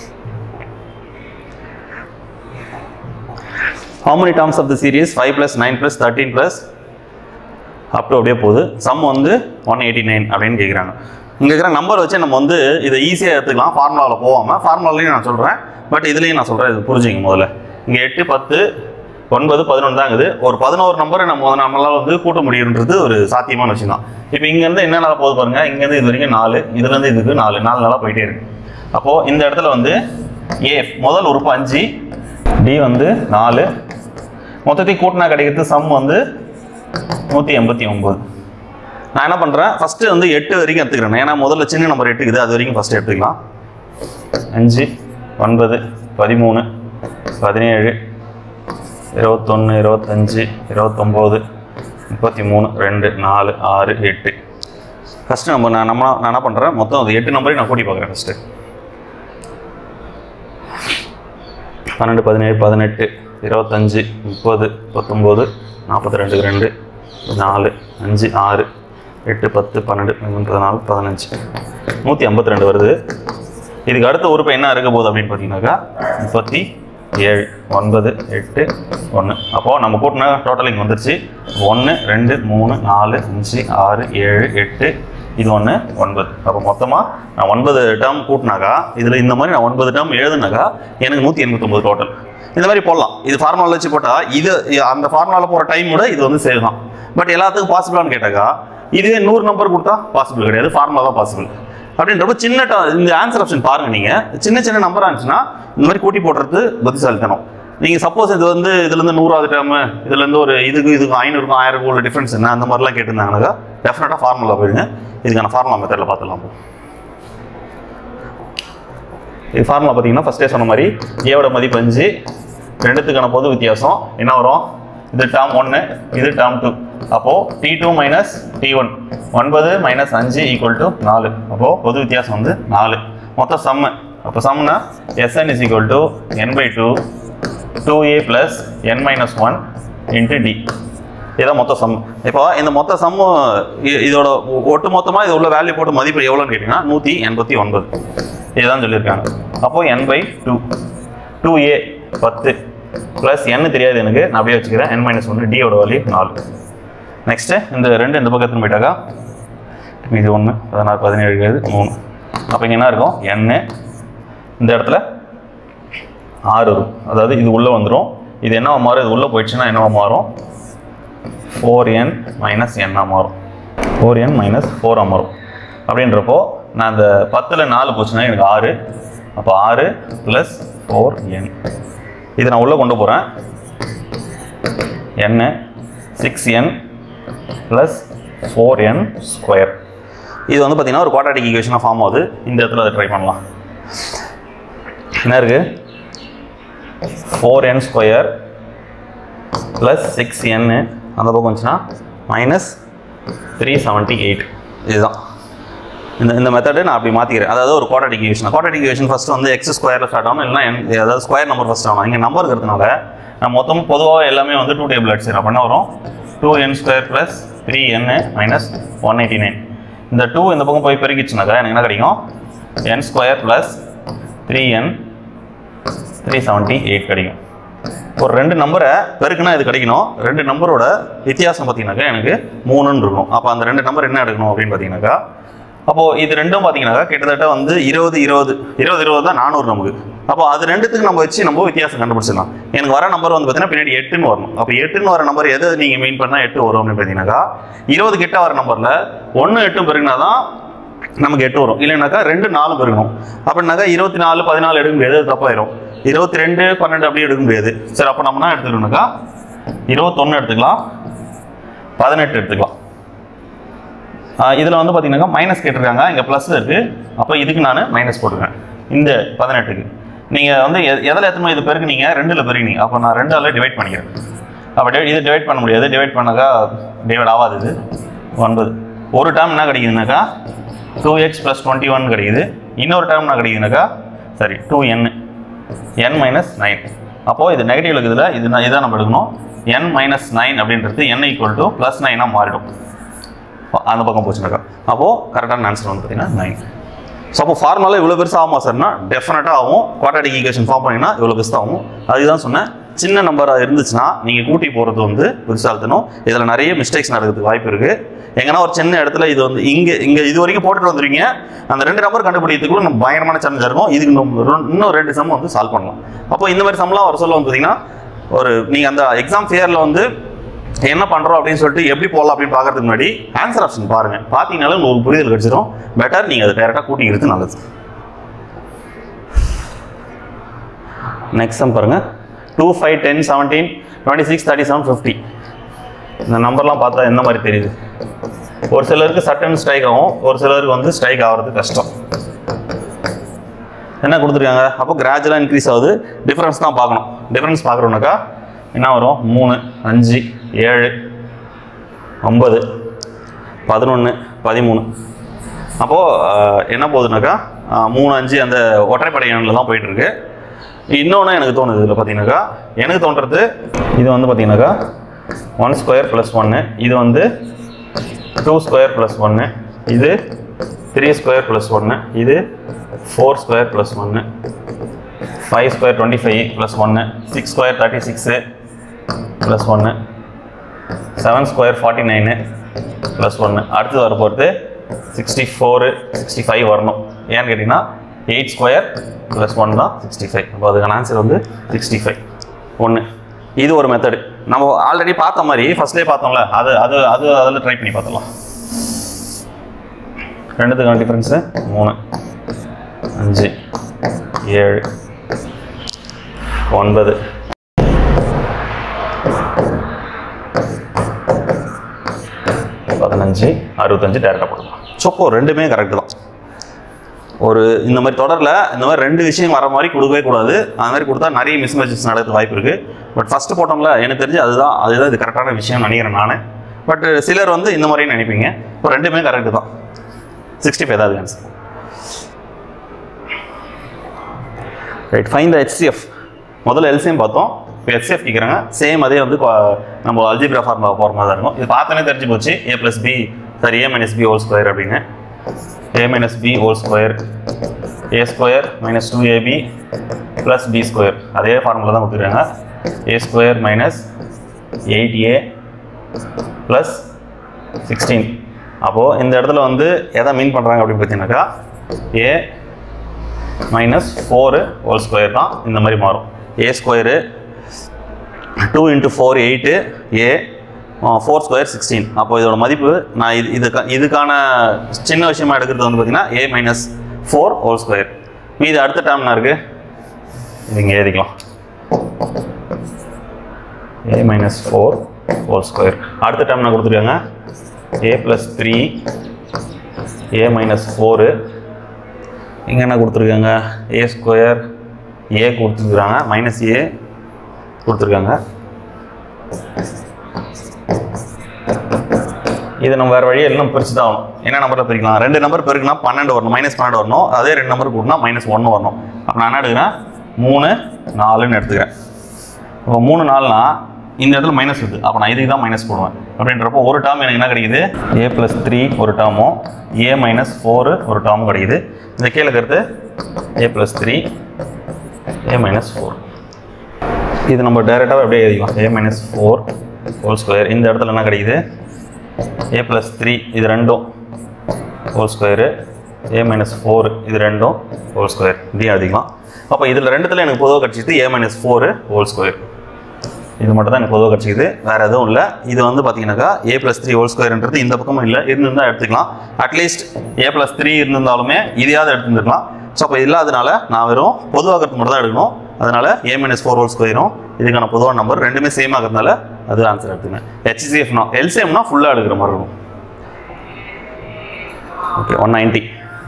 how many terms of the series 5 plus 9 plus 13 plus up to அப்படியே போகுது சம் வந்து ஒன் எயிட்டி நைன் அப்படின்னு கேட்குறாங்க இங்கே இருக்கிற நம்பர் வச்சு நம்ம வந்து இதை ஈஸியாக எடுத்துக்கலாம் ஃபார்முலாவில் போகாமல் ஃபார்முலாலையும் நான் சொல்கிறேன் பட் இதுலேயும் நான் சொல்கிறேன் இது புரிஞ்சுங்க முதல்ல இங்கே எட்டு பத்து ஒன்பது பதினொன்று தான் இருக்குது ஒரு பதினோரு நம்பரை நம்ம நம்மளால் வந்து கூட்ட முடியுன்றது ஒரு சாத்தியமான விஷயம் தான் இப்போ இங்கேருந்து என்ன நாளாக போகுது பாருங்க இங்கேருந்து இது வரைக்கும் நாலு இதுலேருந்து இதுக்கு நாலு நாலு நாளாக போயிட்டே இருக்கு அப்போது இந்த இடத்துல வந்து ஏ முதல் உறுப்பு அஞ்சு டி வந்து நாலு மொத்தத்தையும் கூட்டினா கிடைக்கிறது சம் வந்து நூற்றி எண்பத்தி ஒம்பது நான் என்ன பண்ணுறேன் ஃபஸ்ட்டு வந்து எட்டு வரைக்கும் எடுத்துக்கிறேன் ஏன்னா முதல்ல சின்ன நம்பர் எட்டுக்குது அது வரைக்கும் ஃபஸ்ட்டு எடுத்துக்கலாம் அஞ்சு ஒன்பது பதிமூணு பதினேழு இருபத்தொன்று இருபத்தஞ்சு இருபத்தொம்போது முப்பத்தி மூணு ரெண்டு நாலு ஆறு எட்டு ஃபஸ்ட்டு நம்ம நான் நம்ம நான் என்ன பண்ணுறேன் மொத்தம் அது எட்டு நம்பரையும் நான் கூட்டி பார்க்குறேன் ஃபஸ்ட்டு பன்னெண்டு பதினேழு பதினெட்டு இருபத்தஞ்சு முப்பது பத்தொம்போது நாற்பத்தி ரெண்டு ரெண்டு நாலு அஞ்சு ஆறு எட்டு பத்து பன்னெண்டு பதிமூணு பதினாலு பதினஞ்சு நூற்றி ஐம்பத்தி ரெண்டு வருது இதுக்கு அடுத்த உறுப்பு என்ன இருக்க போகுது அப்படின்னு பார்த்தீங்கன்னாக்கா முப்பத்தி ஏழு ஒன்பது எட்டு ஒன்று அப்போது நம்ம கூட்டின டோட்டல் இங்கே வந்துருச்சு ஒன்று ரெண்டு மூணு நாலு அஞ்சு ஆறு ஏழு எட்டு இது ஒன்று ஒன்பது அப்போ மொத்தமாக நான் ஒன்பது டேர்ம் கூட்டினாக்கா இதில் இந்த மாதிரி நான் ஒன்பது டேர்ம் எழுதுனாக்கா எனக்கு நூற்றி எண்பத்தொம்பது டோட்டல் இந்த மாதிரி போடலாம் இது ஃபார்முலா வச்சு போட்டால் இது அந்த ஃபார்முலாவில் போகிற டைம் விட இது வந்து சேவ் தான் பட் எல்லாத்துக்கும் பாசிபிளான்னு கேட்டாக்கா இதுவே நூறு நம்பர் கொடுத்தா பாசிபிள் கிடையாது ஃபார்முலா தான் பாசிபிள் அப்படின்றப்ப சின்ன ta- இந்த ஆன்சர் ஆப்ஷன் பாருங்க நீங்க சின்ன சின்ன நம்பரா இருந்துச்சுன்னா இந்த மாதிரி கூட்டி போடுறது புத்திசாலித்தனம் நீங்க சப்போஸ் இது வந்து இதுல இருந்து நூறாவது டேர்ம் இதுல இருந்து ஒரு இதுக்கு இதுக்கு ஐநூறுக்கும் ஆயிரம் உள்ள டிஃபரன்ஸ் என்ன அந்த மாதிரிலாம் கேட்டிருந்தாங்கனாக்கா டெஃபினட்டா ஃபார்முலா போயிடுங்க இதுக்கான ஃபார்முலா மெத்தட்ல பார்த்துலாம் இப்போ. இது ஃபார்முலா பார்த்தீங்கன்னா ஃபஸ்ட்டே சொன்ன மாதிரி ஏவோட மதிப்பு அஞ்சு ரெண்டுத்துக்கான பொது வித்தியாசம் என்ன வரும் இது டேர்ம் ஒன்று இது டேர்ம் டூ அப்போது D two minus D one ஒன்பது மைனஸ் அஞ்சு ஈக்குவல் டு நாலு அப்போது பொது வித்தியாசம் வந்து நாலு மொத்தம் சம்மு அப்போ சம்னா S N is equal to N by two two A plus N minus one into D இதான் மொத்த சம் இப்போ இந்த மொத்த சம்மு இ- இதோட ஒ- ஒட்டு மொத்தமாக இது உள்ள வேல்யூ போட்டு மதிப்பு எவ்வளோன்னு கேட்டிங்கன்னா நூற்றி எண்பத்தி ஒன்பது இதுதான் சொல்லியிருக்காங்க அப்போ N by two two A பத்து ப்ளஸ் n தெரியாது எனக்கு நான் அப்படியே வச்சுக்கிறேன் n மைனஸ் ஒன்று டியோட வேல்யூ நாலு நெக்ஸ்ட்டு இந்த ரெண்டு இந்த பக்கத்துல போயிட்டாக்கா இப்ப இது ஒன்று பதினாறு பதினேழு ஏழு மூணு அப்போ இங்கே என்ன இருக்கும் n இந்த இடத்துல ஆறு வரும் அதாவது இது உள்ளே வந்துடும் இது என்னவா மாறும் இது உள்ளே போயிடுச்சுன்னா என்னவா மாறும் ஃபோர் என் மைனஸ் என்னாக மாறும் ஃபோர் என் மைனஸ் ஃபோராக மாறும் அப்படின்றப்போ நான் அந்த பத்தில் நாலு போச்சுன்னா எனக்கு ஆறு அப்போ ஆறு ப்ளஸ் ஃபோர் என் இதை நான் உள்ளே கொண்டு போகிறேன் என்ன six N plus four N square இது வந்து பார்த்தீங்கன்னா ஒரு குவாட்ராட்டிக் ஈக்குவேஷனாக ஃபார்ம் ஆகுது இந்த இடத்துல அதை ட்ரை பண்ணலாம் என்ன இருக்குது four N square plus six N அந்த பக்கம் வந்துச்சுன்னா மைனஸ் த்ரீ செவன்ட்டி எயிட் இதுதான் இந்த இந்த மெத்தடு நான் அப்படி மாற்றிக்கிறேன் அதாவது ஒரு quadratic equation quadratic equation first வந்து எக்ஸ் ஸ்கொயரில் ஸ்டார்ட் ஆகணும் இல்லைனா என் அதாவது ஸ்கொயர் நம்பர் ஃபஸ்ட் ஆகணும் இங்கே நம்பர் இருக்கிறதுனால நான் மொத்தம் பொதுவாக எல்லாமே வந்து டூ டேபிள் அடிச்சிடும் அப்போ என்ன வரும் two N square plus three N minus one eighty nine இந்த டூ இந்த பக்கம் போய் பெருக்கிச்சுனாக்கா எனக்கு என்ன கிடைக்கும் N square plus three N three seventy eight கிடைக்கும் ஒரு ரெண்டு நம்பரை பெருக்குனா இது கிடைக்கணும் ரெண்டு நம்பரோட வித்தியாசம் பார்த்தீங்கன்னாக்கா எனக்கு மூணுன்னு இருக்கும் அப்போ அந்த ரெண்டு நம்பர் என்ன எடுக்கணும் அப்படின்னு பார்த்தீங்கன்னாக்கா அப்போது இது ரெண்டும் பார்த்தீங்கன்னாக்கா கிட்டத்தட்ட வந்து இருபது இருபது இருபது இருபது தான் நானூறு நமக்கு அப்போ அது ரெண்டுத்துக்கு நம்ம வச்சு நம்ம வித்தியாசம் கண்டுபிடிச்சிடலாம் எனக்கு வர நம்பர் வந்து பார்த்தீங்கன்னா பின்னாடி எட்டுன்னு வரணும் அப்போ எட்டுன்னு வர நம்பர் எது நீங்கள் மீன் பண்ணால் எட்டு வரும் அப்படின்னு பார்த்தீங்கன்னாக்கா இருபது கிட்ட வர நம்பரில் ஒன்று எட்டும் பெருக்கினா தான் நமக்கு எட்டு வரும் இல்லைனாக்கா ரெண்டு நாலு பெருக்கணும் அப்படின்னாக்கா இருபத்தி நாலு பதினாலு எடுக்க முடியாது அது தப்பாயிரும் இருபத்தி ரெண்டு பன்னெண்டு அப்படியே எடுக்க முடியாது சரி அப்போ நம்ம என்ன எடுத்துக்கணும்னாக்கா இருபத்தொன்று எடுத்துக்கலாம் பதினெட்டு எடுத்துக்கலாம் இதில் வந்து பார்த்தீங்கன்னாக்கா மைனஸ் கேட்டிருக்காங்க இங்கே ப்ளஸ் இருக்குது அப்போ இதுக்கு நான் மைனஸ் போட்டுருக்கேன் இந்த பதினெட்டுக்கு நீங்கள் வந்து எ- எதில் எத்தனை இது பெருக்குனீங்க ரெண்டில் பெருக்குனீங்க அப்போ நான் ரெண்டால் டிவைட் பண்ணிக்கிறேன் அப்போ டி- இது டிவைட் பண்ண முடியாது டிவைட் பண்ணாக்கா டிவைட் ஆகாது இது ஒன்பது ஒரு டேர்ம் என்ன கிடைக்குதுனாக்கா two X plus twenty one கிடைக்குது இன்னொரு டேர்ம் என்ன கிடைக்குதுனாக்கா சரி two N N minus nine அப்போது இது நெகட்டிவ் இருக்குதுல இது நான் இதான் நம்ம எடுக்கணும் என் மைனஸ் நைன் அப்படின்றது என் ஈக்குவல் டு ப்ளஸ் நைனாக மாறிடும் அந்த பக்கம் போச்சுனாக்கா அப்போது கரெக்டான ஆன்சர் வந்து பார்த்தீங்கன்னா நைன் ஸோ அப்போ ஃபார்முலா இவ்வளோ பெருசாக ஆகுமா சார்னா டெஃபினட்டாக ஆகும் குவாட்ராட்டிக் ஈக்குவேஷன் ஃபார்ம் பண்ணிங்கன்னா இவ்வளோ பெருசாக ஆகும் அதுதான் சொன்னேன் சின்ன நம்பராக இருந்துச்சுன்னா நீங்கள் கூட்டி போகிறது வந்து பெருசாகணும் இதில் நிறைய மிஸ்டேக்ஸ் நடக்கிறதுக்கு வாய்ப்பு இருக்குது எங்கன்னா ஒரு சின்ன இடத்துல இது வந்து இங்கே இங்கே இது வரைக்கும் போட்டுட்டு வந்துருவீங்க அந்த ரெண்டு நம்பர் கண்டுபிடிக்கிறதுக்குள்ள நம்ம பயங்கரமான சேலஞ்சாக இருக்கும் இதுக்கு நம்ம ரெ- இன்னும் ரெண்டு சம் வந்து சால்வ் பண்ணலாம் அப்போ இந்த மாதிரி சம்லாம் வர சொல்ல வந்து பார்த்தீங்கன்னா ஒரு நீங்கள் அந்த எக்ஸாம் ஃபேரில் வந்து என்ன பண்ணுறோம் அப்படின்னு சொல்லிட்டு எப்படி போடலாம் அப்படின்னு பார்க்கறதுக்கு முன்னாடி ஆன்சர் ஆப்ஷன் பாருங்கள் பார்த்தீங்கனாலும் உங்களுக்கு ஒரு புரிதல் கிடைச்சிடும் பெட்டர் நீங்கள் அதை டேரெக்டாக கூட்டிக்கிறது நல்லது நெக்ஸ்ட் சம் பாருங்கள் two five ten seventeen twenty six thirty seven fifty இந்த நம்பர்லாம் பார்த்தா எந்த மாதிரி தெரியுது ஒரு சிலருக்கு சட்டன் ஸ்ட்ரைக் ஆகும் ஒரு சிலருக்கு வந்து ஸ்ட்ரைக் ஆகிறது கஷ்டம் என்ன கொடுத்துருக்காங்க அப்போ கிராஜுவலாக இன்க்ரீஸ் ஆகுது டிஃப்ரென்ஸ் தான் பார்க்கணும் டிஃப்ரென்ஸ் பார்க்குறோம்னாக்கா என்ன வரும் மூணு அஞ்சு ஏழு ஒம்பது பதினொன்று பதிமூணு அப்போது என்ன போகுதுனாக்கா ஆஹ், மூணு அஞ்சு அந்த ஒற்றைப்படை எண்ணில் தான் போயிட்டுருக்கு இன்னொன்று எனக்கு தோணுது இதில் பார்த்தீங்கன்னாக்கா எனக்கு தோன்றது இது வந்து பார்த்தீங்கன்னாக்கா ஒன் ஸ்கொயர் ப்ளஸ் ஒன்று இது வந்து டூ ஸ்கொயர் ப்ளஸ் ஒன்று இது த்ரீ ஸ்கொயர் ப்ளஸ் ஒன்று இது ஃபோர் ஸ்கொயர் ப்ளஸ் ஒன்று five square twenty five plus ஒன்று six square thirty six plus ஒன்று seven square forty nine plus ஒன்று அடுத்தது வர போகிறது சிக்ஸ்டி ஃபோரு சிக்ஸ்டி ஃபைவ் வரணும் ஏன்னு கேட்டிங்கன்னா எயிட் ஸ்கொயர் ப்ளஸ் ஒன் தான் சிக்ஸ்டி ஃபைவ் அப்போ அதுக்கான ஆன்சர் வந்து சிக்ஸ்டி ஃபைவ் ஒன்று இது ஒரு மெத்தடு நம்ம ஆல்ரெடி பார்த்த மாதிரி ஃபர்ஸ்ட்லேயே பார்த்தோம்ல அது அது அது அதில் ட்ரை பண்ணி பார்த்துடலாம் ரெண்டுத்துக்கான டிஃப்ரென்ஸு மூணு அஞ்சு ஏழு ஒன்பது பதினஞ்சு அறுபத்தஞ்சு டேரெக்டாக போடலாம் ஸோ இப்போ ரெண்டுமே கரெக்டு தான் ஒரு இந்த மாதிரி தொடரில் இந்த மாதிரி ரெண்டு விஷயம் வர மாதிரி கொடுக்கவே கூடாது அந்த மாதிரி கொடுத்தா நிறைய மிஸ் மேட்சஸ் நடக்க வாய்ப்பு இருக்குது பட் ஃபஸ்ட்டு போட்டோம்ல எனக்கு தெரிஞ்சு அதுதான் அதுதான் இது கரெக்டான விஷயம் நினைக்கிறேன் நான் பட் சிலர் வந்து இந்த மாதிரி நினைப்பீங்க இப்போ ரெண்டுமே கரெக்டு தான் சிக்ஸ்டி ஃபைவ் தான் அது answer right find the HCF முதல்ல எல்சிஎம் பார்த்தோம் இப்போ ஹெச்சிஎஃப் கேட்குறாங்க சேம் அதே வந்து இப்போ நம்ம அல்ஜிப்ரா ஃபார்முலா போகிற மாதிரி தான் இருக்கும் இது பார்த்தோன்னே தெரிஞ்சு போச்சு A plus B sorry A minus B whole square அப்படின்னு A minus B whole square A square minus two AB plus B square அதே ஃபார்முலா தான் கொடுத்துருக்காங்க A square minus eight A plus sixteen அப்போது இந்த இடத்துல வந்து எதை மீன் பண்ணுறாங்க அப்படின்னு பார்த்தீங்கன்னாக்கா A minus four whole square தான் இந்த மாதிரி மாறும் A square two into four eight A four square sixteen அப்போ இதோட மதிப்பு நான் இது இதுக்கு இதுக்கான சின்ன விஷயமா எடுக்கிறது வந்து பார்த்தீங்கன்னா A minus four whole square மீது அடுத்த டேர்ம் என்ன இருக்குது இது இங்கே எழுதிக்கலாம் A minus four whole square அடுத்த டேர்ம் என்ன கொடுத்துருக்காங்க A plus three A minus four இங்கே என்ன கொடுத்துருக்காங்க ஏ ஸ்கொயர் ஏ கொடுத்துருக்காங்க மைனஸ் ஏ கொடுத்துருக்காங்க இது நம்ம வேறு வழியே எல்லாம் பிரிச்சு தான் ஆகணும் என்ன நம்பரில் பிரிக்கலாம் ரெண்டு நம்பர் பெருக்குனா பன்னெண்டு வரணும் மைனஸ் பன்னெண்டு வரணும் அதே ரெண்டு நம்பர் கூட்டினா மைனஸ் ஒன்று வரணும் அப்போ நான் என்ன எடுக்கிறேன் மூணு நாலுன்னு எடுத்துக்கிறேன் இப்போ மூணு நாலுனா இந்த இடத்துல மைனஸ் வருது அப்போ நான் இதுக்கு தான் மைனஸ் போடுவேன் அப்படின்றப்போ ஒரு டேர்ம் எனக்கு என்ன கிடைக்குது ஏ ப்ளஸ் த்ரீ ஒரு டேர்மும் ஏ மைனஸ் ஃபோரு ஒரு டேர்மும் கிடைக்குது இந்த கீழே இருக்கிறது A plus three A minus four இது நம்ம டைரெக்டாக அப்படியே எழுதிக்கலாம் A minus four whole square இந்த இடத்துல என்ன கிடைக்குது ஏ ப்ளஸ் த்ரீ இது ரெண்டும் whole square A minus four இது ரெண்டும் ஹோல் ஸ்கொயர் இதையும் எழுதிக்கலாம் அப்போ இதில் ரெண்டுத்தில் எனக்கு பொதுவாக கிடச்சிது A minus four whole square இது மட்டும் தான் எனக்கு பொதுவாக கிடச்சிது வேறு எதுவும் இல்லை இது வந்து பார்த்தீங்கன்னாக்கா ஏ ப்ளஸ் த்ரீ ஹோல் ஸ்கொயர்ன்றது இந்த பக்கமும் இல்லை இருந்திருந்தால் எடுத்துக்கலாம் அட்லீஸ்ட் ஏ ப்ளஸ் த்ரீ இருந்திருந்தாலுமே இதையாவது எடுத்துருந்துருக்கலாம் ஸோ அப்போ இல்லாதனால நான் வெறும் பொதுவாகிறது மட்டும் தான் எடுக்கணும் அதனால ஏ மைனஸ் ஃபோர் ஹோல் ஸ்கொயரும் இதுக்கான பொதுவான நம்பர் ரெண்டுமே சேம் ஆகிறதுனால அது ஆன்சர் எடுத்துங்க ஹெச்சிசிஎஃப்னா எல்சிஎம்னா ஃபுல்லாக எடுக்கிற மாதிரி இருக்கும் okay one ninety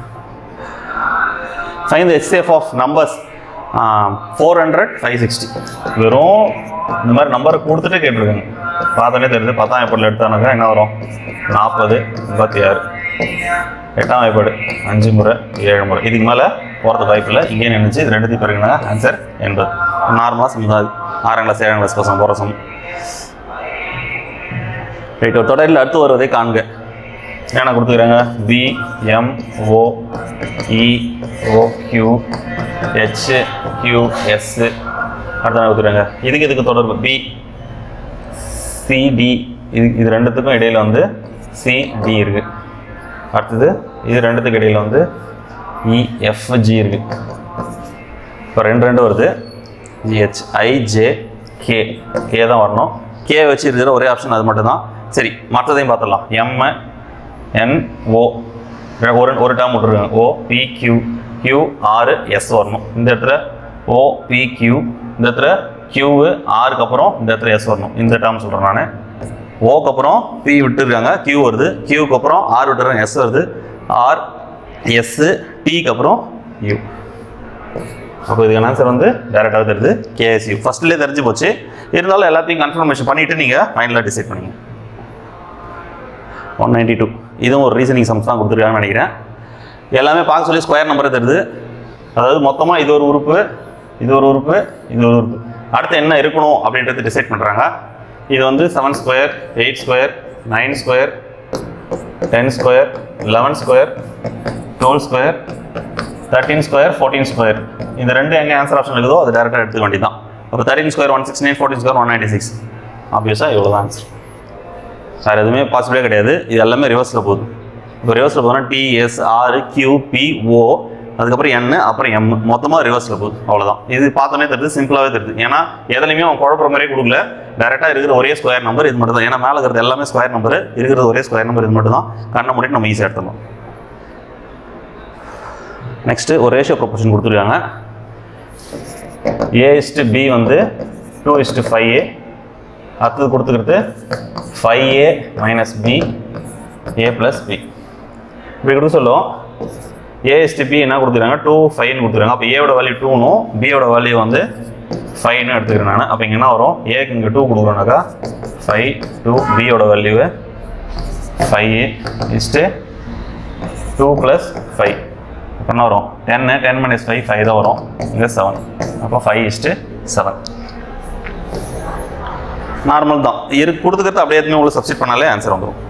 find the HCF of numbers four hundred five sixty வெறும் இந்த மாதிரி நம்பரை கொடுத்துட்டு கேட்டிருக்காங்க பார்த்தோன்னே தெரியுது பத்தாம் ஏப்ரல் எடுத்தானாக்கா என்ன வரும் நாற்பது எண்பத்தி ஆறு எட்டாம் வாய்ப்பாடு அஞ்சு முறை ஏழு முறை இதுக்கு மேலே போகிறது வாய்ப்பு இல்லை இங்கே நினைச்சு இது ரெண்டுத்தையும் பிறகுனா ஆன்சர் எண்பது நார்மலாக சம் தான் இது. ஆறாம் கிளாஸ் ஏழாம் கிளாஸ் பசங்க போகிற சம் ரைட் ஒரு தொடரில் அடுத்து வருவதை காண்க என்ன கொடுத்துக்கிறாங்க P M O E O Q H Q S அடுத்த என்ன கொடுத்துக்கிறாங்க இதுக்கு இதுக்கு தொடர்பு பி சிடி இது இது ரெண்டுத்துக்கும் இடையில வந்து சிடி இருக்கு அடுத்தது இது ரெண்டுத்துக்கு இடையில வந்து இஎஃப்ஜி இருக்கு இப்போ ரெண்டு ரெண்டு வருது ஜிஹெச் ஐஜே கே கே தான் வரணும் கே வச்சு இருக்கிற ஒரே ஆப்ஷன் அது மட்டும் தான் சரி மற்றதையும் பார்த்துடலாம் எம் என் ஓ ஒரு ஒரு டேர்ம் விட்டுருக்காங்க ஓ பி கியூ கியூ ஆறு எஸ் வரணும் இந்த இடத்துல ஓ பி கியூ இந்த இடத்துல கியூவு ஆறுக்கு அப்புறம் இந்த இடத்துல எஸ் வரணும் இந்த டேர்ம் சொல்கிறேன் நான் ஓக்கு அப்புறம் பி விட்டுருக்காங்க கியூ வருது கியூக்கு அப்புறம் ஆர் விட்டுறாங்க எஸ் வருது ஆர் எஸ்ஸு டிக்கு அப்புறம் யூ அப்போ இதுக்கான ஆன்சர் வந்து டேரெக்டாக தெரியுது கேஎஸ்யூ ஃபர்ஸ்ட்லேயே தெரிஞ்சு போச்சு இருந்தாலும் எல்லாத்தையும் கன்ஃபர்மேஷன் பண்ணிவிட்டு நீங்கள் ஃபைனலாக டிசைட் பண்ணிங்க ஒன் நைன்டி டூ இதுவும் ஒரு ரீசனிங் சம்ஸ் தான் கொடுத்துருக்காங்கன்னு நினைக்கிறேன் எல்லாமே பார்க்க சொல்லி ஸ்கொயர் நம்பரே தருது அதாவது மொத்தமாக இது ஒரு உறுப்பு இது ஒரு உறுப்பு இது ஒரு உறுப்பு அடுத்து என்ன இருக்கணும் அப்படின்றது டிசைட் பண்ணுறாங்க இது வந்து seven square eight square nine square ten square eleven square twelve square thirteen square fourteen square இந்த ரெண்டு எங்கே ஆன்சர் ஆப்ஷன் இருக்குதோ அது டேரெக்டாக எடுத்துக்க வேண்டியதான் அப்போ thirteen square one six nine fourteen square one ninety six ஆப்வியஸாக இவ்வளோ தான் ஆன்சர் வேறு எதுவுமே பாசிபிளே கிடையாது இது எல்லாமே ரிவர்ஸில் போகுது இப்போ ரிவர்ஸில் போனால் டிஎஸ் ஆறு கியூ பி ஓ அதுக்கப்புறம் என் அப்புறம் எம் மொத்தமாக ரிவர்ஸில் போகுது அவ்வளோதான் இது பார்த்தோன்னே தெரியுது சிம்பிளாகவே தெரியுது ஏன்னா எதுலையுமே அவன் குழப்பற மாதிரியே கொடுக்கல டேரெக்டாக இருக்கிற ஒரே ஸ்கொயர் நம்பர் இது மட்டும் தான் ஏன்னா மேலே இருக்கிறது எல்லாமே ஸ்கொயர் நம்பர் இருக்கிறது ஒரே ஸ்கொயர் நம்பர் இது மட்டும் தான் கண்ணை மூடிட்டு நம்ம ஈஸியாக எடுத்துடலாம் நெக்ஸ்ட்டு ஒரு ரேஷியோ ப்ரொபோர்ஷன் கொடுத்துருக்காங்க ஏ இஸ்ட்டு பி வந்து டூ இஸ்ட்டு ஃபைவ் ஏ அடுத்தது கொடுத்துக்கிறது five A minus B A plus B இப்படி கொடுக்க சொல்லுவோம் ஏ இஸ்ட்டு பி என்ன கொடுத்துருக்காங்க டூ ஃபைவ்னு கொடுத்துருக்காங்க அப்போ ஏவோட வேல்யூ டூனும் பியோட வேல்யூ வந்து ஃபைவ்னு எடுத்துக்கிறேன் நான் அப்போ இங்கே என்ன வரும் ஏக்கு இங்கே டூ கொடுக்குறோன்னாக்கா ஃபைவ் டூ பியோட வேல்யூவு five A is to two plus five இப்போ என்ன வரும் டென்னு டென் மைனஸ் ஃபைவ் ஃபைவ் தான் வரும் இங்கே செவன் அப்போ ஃபைவ் இஸ்ட்டு செவன் நார்மல் தான் இரு கொடுத்துக்கிறது அப்படியே எதுவுமே உள்ள சப்ஸ்டிட் பண்ணாலே ஆன்சர் வந்துடும்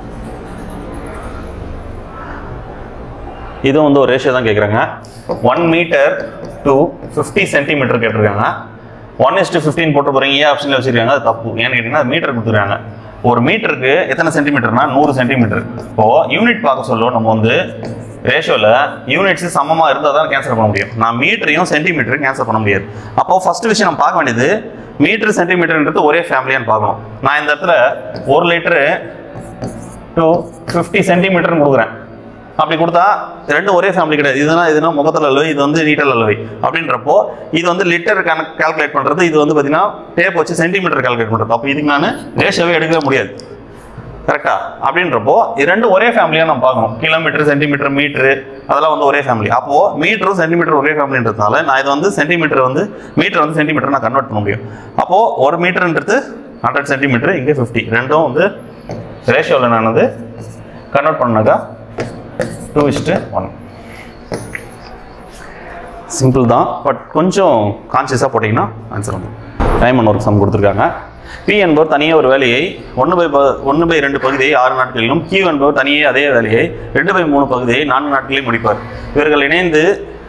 இதுவும் வந்து ஒரு ரேஷியோ தான் கேட்குறாங்க one metre to fifty centimetre கேட்டிருக்காங்க ஒன் இஸ்டு ஃபிஃப்டின் போட்டு போகிறீங்க ஏன் ஆப்ஷனில் வச்சிருக்காங்க அது தப்பு ஏன்னு கேட்டிங்கன்னா மீட்டர் கொடுத்துருக்காங்க ஒரு மீட்டருக்கு எத்தனை சென்டிமீட்டர்னா நூறு சென்டிமீட்டர் இப்போது யூனிட் பார்க்க சொல்ல நம்ம வந்து ரேஷியோவில் யூனிட்ஸ் சமமாக இருந்தால் தான் கேன்சல் பண்ண முடியும் நான் மீட்டரையும் சென்டிமீட்டரையும் கேன்சல் பண்ண முடியாது அப்போ ஃபர்ஸ்ட் விஷயம் நம்ம பார்க்க வேண்டியது மீட்டர் சென்டிமீட்டர்ன்றது ஒரே ஃபேமிலியான்னு பார்க்கணும் நான் இந்த இடத்துல ஒரு லிட்டரு டு ஃபிஃப்டி சென்டிமீட்டர்னு கொடுக்குறேன் அப்படி கொடுத்தா ரெண்டும் ஒரே ஃபேமிலி கிடையாது இதுனா இதுனா முகத்தில் அளவு இது வந்து நீட்டல் அளவு அப்படின்றப்போ இது வந்து லிட்டர் கணக்கு கால்குலேட் பண்ணுறது இது வந்து பார்த்தீங்கன்னா டேப் வச்சு சென்டிமீட்டர் கால்குலேட் பண்ணுறது அப்போ இதுக்கு நான் ரேஷியோவே எடுக்கவே முடியாது கரெக்டா அப்படின்றப்போ இது ரெண்டும் ஒரே ஃபேமிலியாக நம்ம பார்க்கணும் கிலோமீட்டர் சென்டிமீட்டர் மீட்டர் அதெல்லாம் வந்து ஒரே ஃபேமிலி அப்போ மீட்டரும் சென்டிமீட்டர் ஒரே ஃபேமிலின்றதுனால நான் இது வந்து சென்டிமீட்டர் வந்து மீட்டர் வந்து சென்டிமீட்டர் நான் கன்வெர்ட் பண்ண முடியும் அப்போ ஒரு மீட்டர்ன்றது ஹண்ட்ரட் சென்டிமீட்டர் இங்கே ஃபிஃப்டி ரெண்டும் வந்து ரேஷியோவில் நான் வந்து கன்வெர்ட் பண்ணாக்கா டூ இஸ்ட்டு ஒன் சிம்பிள் தான் பட் கொஞ்சம் கான்சியஸாக போட்டிங்கன்னா ஆன்சர் வந்து டைம் ஒன் ஒர்க் சம் கொடுத்துருக்காங்க பி என்பவர் தனியாக ஒரு வேலையை ஒன்று பை ப ஒன்று பை ரெண்டு பகுதியை ஆறு நாட்களிலும் கியூ என்பவர் தனியே அதே வேலையை ரெண்டு பை மூணு பகுதியை நான்கு நாட்களில் முடிப்பார் இவர்கள் இணைந்து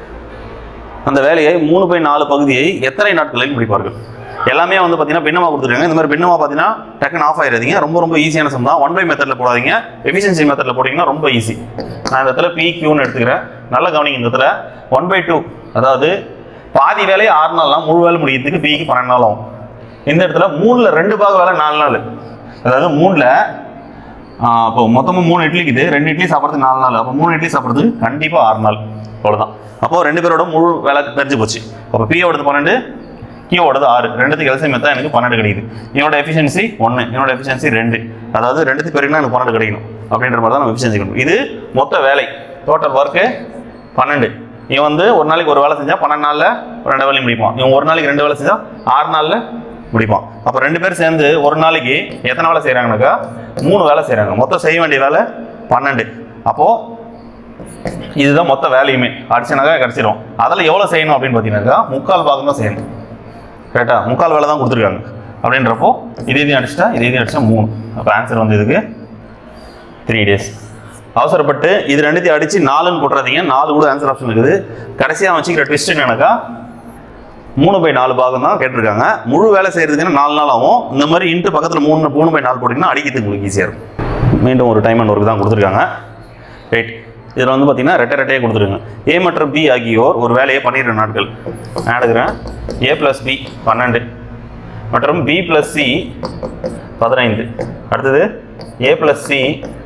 அந்த வேலையை மூணு பை நாலு பகுதியை எத்தனை நாட்களில் முடிப்பார்கள் எல்லாமே வந்து பார்த்தீங்கன்னா பின்னமாக கொடுத்துருக்காங்க இந்த மாதிரி பின்னமாக பார்த்தீங்கன்னா டக்குன்னு ஆஃப் ஆயிடாதீங்க ரொம்ப ரொம்ப ஈஸியான சம் தான் ஒன் பை மெத்தடில் போடாதீங்க எஃபிஷியன்சி மெத்தடில் போட்டிங்கன்னா ரொம்ப ஈஸி நான் இந்த இடத்துல பி கியூன்னு எடுத்துக்கிறேன் நல்ல கவனிங்க இந்த இடத்துல ஒன் பை டூ அதாவது பாதி வேலையை ஆறு நாள்லாம் முழு வேலை முடிக்கிறதுக்கு பிக்கு பன்னெண்டு நாள் ஆகும் இந்த இடத்துல மூணில் ரெண்டு பாக வேலை நாலு நாள் அதாவது மூணில் இப்போ மொத்தமாக மூணு இட்லிக்கு இது ரெண்டு இட்லி சாப்பிட்றதுக்கு நாலு நாள் அப்போ மூணு இட்லி சாப்பிட்றதுக்கு கண்டிப்பாக ஆறு நாள் அவ்வளோதான் அப்போ ரெண்டு பேரோட முழு வேலை தெரிஞ்சு போச்சு அப்போ பியோடது பன்னெண்டு கியோடது ஆறு ரெண்டுத்துக்கு எல்சியம் தான் எனக்கு பன்னெண்டு கிடைக்குது என்னோட எஃபிஷியன்சி ஒன்று என்னோட எஃபிஷியன்சி ரெண்டு அதாவது ரெண்டுத்துக்கு பெருக்குனா எனக்கு பன்னெண்டு கிடைக்கணும் அப்படின்ற மாதிரி தான் நம்ம எஃபிஷியன்சி கிடைக்கும் இது மொத்த வேலை டோட்டல் ஒர்க்கு பன்னெண்டு இவன் வந்து ஒரு நாளைக்கு ஒரு வேலை செஞ்சால் பன்னெண்டு நாளில் ரெண்டு வேலையும் முடிப்பான் இவன் ஒரு நாளைக்கு ரெண்டு வேலை செஞ்சால் ஆறு நாளில் முடிப்பான் அப்போ ரெண்டு பேர் சேர்ந்து ஒரு நாளைக்கு எத்தனை வேலை செய்கிறாங்கனாக்கா மூணு வேலை செய்கிறாங்க மொத்தம் செய்ய வேண்டிய வேலை பன்னெண்டு அப்போது இதுதான் மொத்த வேலையுமே அடிச்சனாக்கா கிடச்சிடும் அதில் எவ்வளோ செய்யணும் அப்படின்னு பார்த்தீங்கன்னாக்கா முக்கால் பாகம் தான் செய்யணும் கரெக்டா முக்கால் வேலை தான் கொடுத்துருக்காங்க அப்படின்றப்போ இது இதையும் அடிச்சிட்டா இது இதையும் அடிச்சா மூணு அப்போ ஆன்சர் வந்து இதுக்கு த்ரீ டேஸ் அவசரப்பட்டு இது ரெண்டுத்தையும் அடித்து நாலுன்னு போட்டுறாதீங்க நாலு கூட ஆன்சர் ஆப்ஷன் இருக்குது கடைசியாக வச்சுக்கிற ட்விஸ்ட் என்னன்னாக்கா மூணு பை நாலு பாகம் தான் கேட்டிருக்காங்க முழு வேலை செய்கிறதுக்குன்னு நாலு நாள் ஆகும் இந்த மாதிரி இன்ட்டு பக்கத்தில் மூணு மூணு பை நாலு போட்டிங்கன்னா அடிக்கிறதுக்கு உங்களுக்கு ஈஸியாக இருக்கும் மீண்டும் ஒரு டைம் அண்ட் ஒர்க் தான் கொடுத்துருக்காங்க ரைட் இதில் வந்து பார்த்தீங்கன்னா ரெட்டை ரெட்டையே கொடுத்துருங்க ஏ மற்றும் பி ஆகியோர் ஒரு வேலையை பன்னிரெண்டு நாட்கள் நான் எடுக்கிறேன் ஏ ப்ளஸ் பி பன்னெண்டு மற்றும் பி ப்ளஸ் சி பதினைந்து அடுத்தது ஏ ப்ளஸ் சி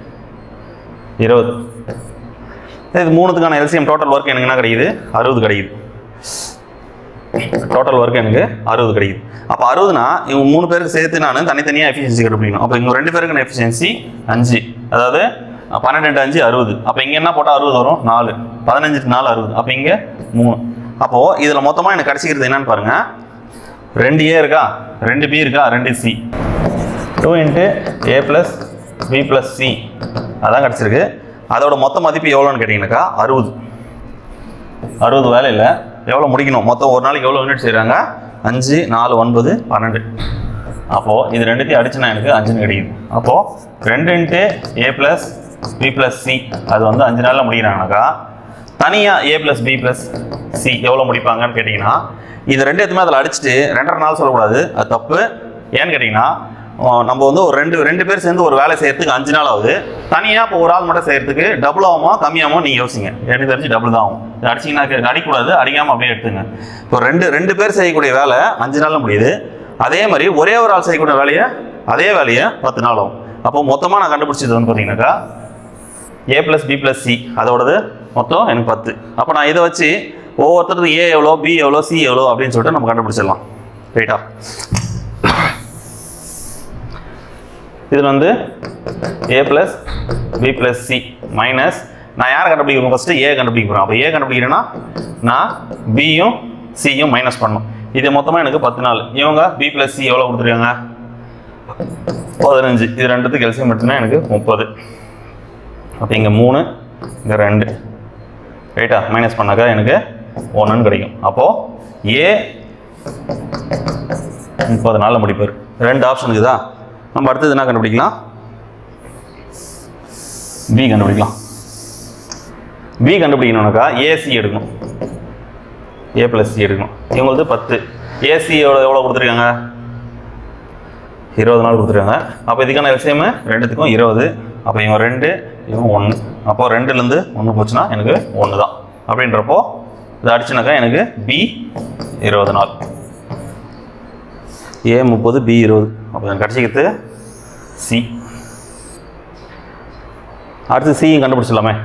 இருபது இது மூணுத்துக்கான எல்சிஎம் டோட்டல் ஒர்க் எனக்கு என்ன கிடைக்குது அறுபது கிடைக்குது டோட்டல் ஒர்க் எனக்கு அறுபது கிடைக்குது அப்போ அறுபதுனா இவங்க மூணு பேருக்கு சேர்த்து நான் தனித்தனியாக எஃபிஷியன்சி கண்டுபிடிக்கணும் அப்போ இவங்க ரெண்டு பேருக்கு எஃபிஷியன்சி அஞ்சு அதாவது பன்னெண்டு அஞ்சு அறுபது அப்போ இங்கே என்ன போட்டால் அறுபது வரும் நாலு பதினஞ்சு நாலு அறுபது அப்போ இங்கே மூணு அப்போது இதில் மொத்தமாக எனக்கு கிடச்சிக்கிறது என்னன்னு பாருங்கள் ரெண்டு ஏ இருக்கா ரெண்டு பி இருக்கா ரெண்டு C two into A plus B plus C அதான் கிடச்சிருக்கு அதோட மொத்த மதிப்பு எவ்வளோன்னு கேட்டிங்கனாக்கா அறுபது அறுபது வேலையில் எவ்வளோ முடிக்கணும் மொத்தம் ஒரு நாளைக்கு எவ்வளோ யூனிட் செய்கிறாங்க அஞ்சு நாலு ஒன்பது பன்னெண்டு அப்போது இது ரெண்டுத்தையும் அடிச்சுனா எனக்கு அஞ்சுன்னு கிடைக்குது அப்போது ரெண்டு into A plus B plus C அது வந்து அஞ்சு நாளில் முடிக்கிறாங்கனாக்கா தனியாக A plus B plus C எவ்வளோ முடிப்பாங்கன்னு கேட்டிங்கன்னா இது ரெண்டு எதுவுமே அதில் அடிச்சுட்டு ரெண்டரை நாள் சொல்லக்கூடாது அது தப்பு ஏன்னு கேட்டிங்கன்னா அஹ் நம்ம வந்து ஒரு ரெண்டு ரெண்டு பேர் சேர்ந்து ஒரு வேலை செய்யறதுக்கு அஞ்சு நாள் ஆகுது தனியாக இப்போ ஒரு ஆள் மட்டும் செய்யறதுக்கு டபுள் ஆகுமா கம்மியாகுமா நீங்கள் யோசிங்க எனக்கு தெரிஞ்சு டபுள் தான் ஆகும் இது அடிச்சிங்கன்னா அடிக்கூடாது அடிக்காமல் அப்படியே எடுத்துங்க இப்போ ரெண்டு ரெண்டு பேர் செய்யக்கூடிய வேலை அஞ்சு நாளில் முடியுது அதே மாதிரி ஒரே ஒரு ஆள் செய்யக்கூடிய வேலையை அதே வேலையை பத்து நாள் ஆகும் அப்போ மொத்தமாக நான் கண்டுபிடிச்சது வந்து பார்த்தீங்கன்னாக்கா A plus B plus C அதோடது மொத்தம் எனக்கு பத்து அப்போ நான் இதை வச்சு ஒவ்வொருத்தருக்கு ஏ எவ்வளோ பி எவ்வளோ சி எவ்வளோ அப்படின்னு சொல்லிட்டு நம்ம கண்டுபிடிச்சிடலாம் ரைட்டா இதில் வந்து A plus B plus C minus நான் யாரை கண்டுபிடிக்கணும் ஃபஸ்ட்டு ஏ கண்டுபிடிக்க போகிறேன் அப்போ ஏ கண்டுபிடிக்கிறேன்னா நான் பியும் சியும் மைனஸ் பண்ணணும் இது மொத்தமாக எனக்கு பத்து நாள் இவங்க பி ப்ளஸ் சி எவ்வளோ கொடுத்துருக்காங்க பதினஞ்சு இது ரெண்டுத்துக்கு எல்சியம் மட்டும்னா எனக்கு முப்பது அப்போ இங்கே மூணு இங்கே ரெண்டு ரைட்டா மைனஸ் பண்ணாக்கா எனக்கு ஒன்றுன்னு கிடைக்கும் அப்போது ஏ முப்பது நாளில் முடிப்பார் ரெண்டு ஆப்ஷன் இருக்குதா நம்ம அடுத்தது என்ன கண்டுபிடிக்கலாம் பி கண்டுபிடிக்கலாம் பி கண்டுபிடிக்கணும்னாக்கா ஏசி எடுக்கணும் ஏ ப்ளஸ் சி எடுக்கணும் இவங்களுக்கு பத்து ஏசி எவ்வளோ எவ்வளோ கொடுத்துருக்காங்க இருபது நாள் கொடுத்துருக்காங்க அப்போ இதுக்கான எல்சிஎம் ரெண்டுத்துக்கும் இருபது அப்போ இவன் ரெண்டு இவன் ஒன்று அப்போ ரெண்டுலேருந்து ஒன்று போச்சுன்னா எனக்கு ஒன்று தான் அப்படின்றப்போ இதை அடிச்சுனாக்கா எனக்கு பி இருபது நாள் ஏ முப்பது பி இருபது அப்போ எனக்கு கிடச்சிக்கிறது சி அடுத்து சியும் கண்டுபிடிச்சிடலாமே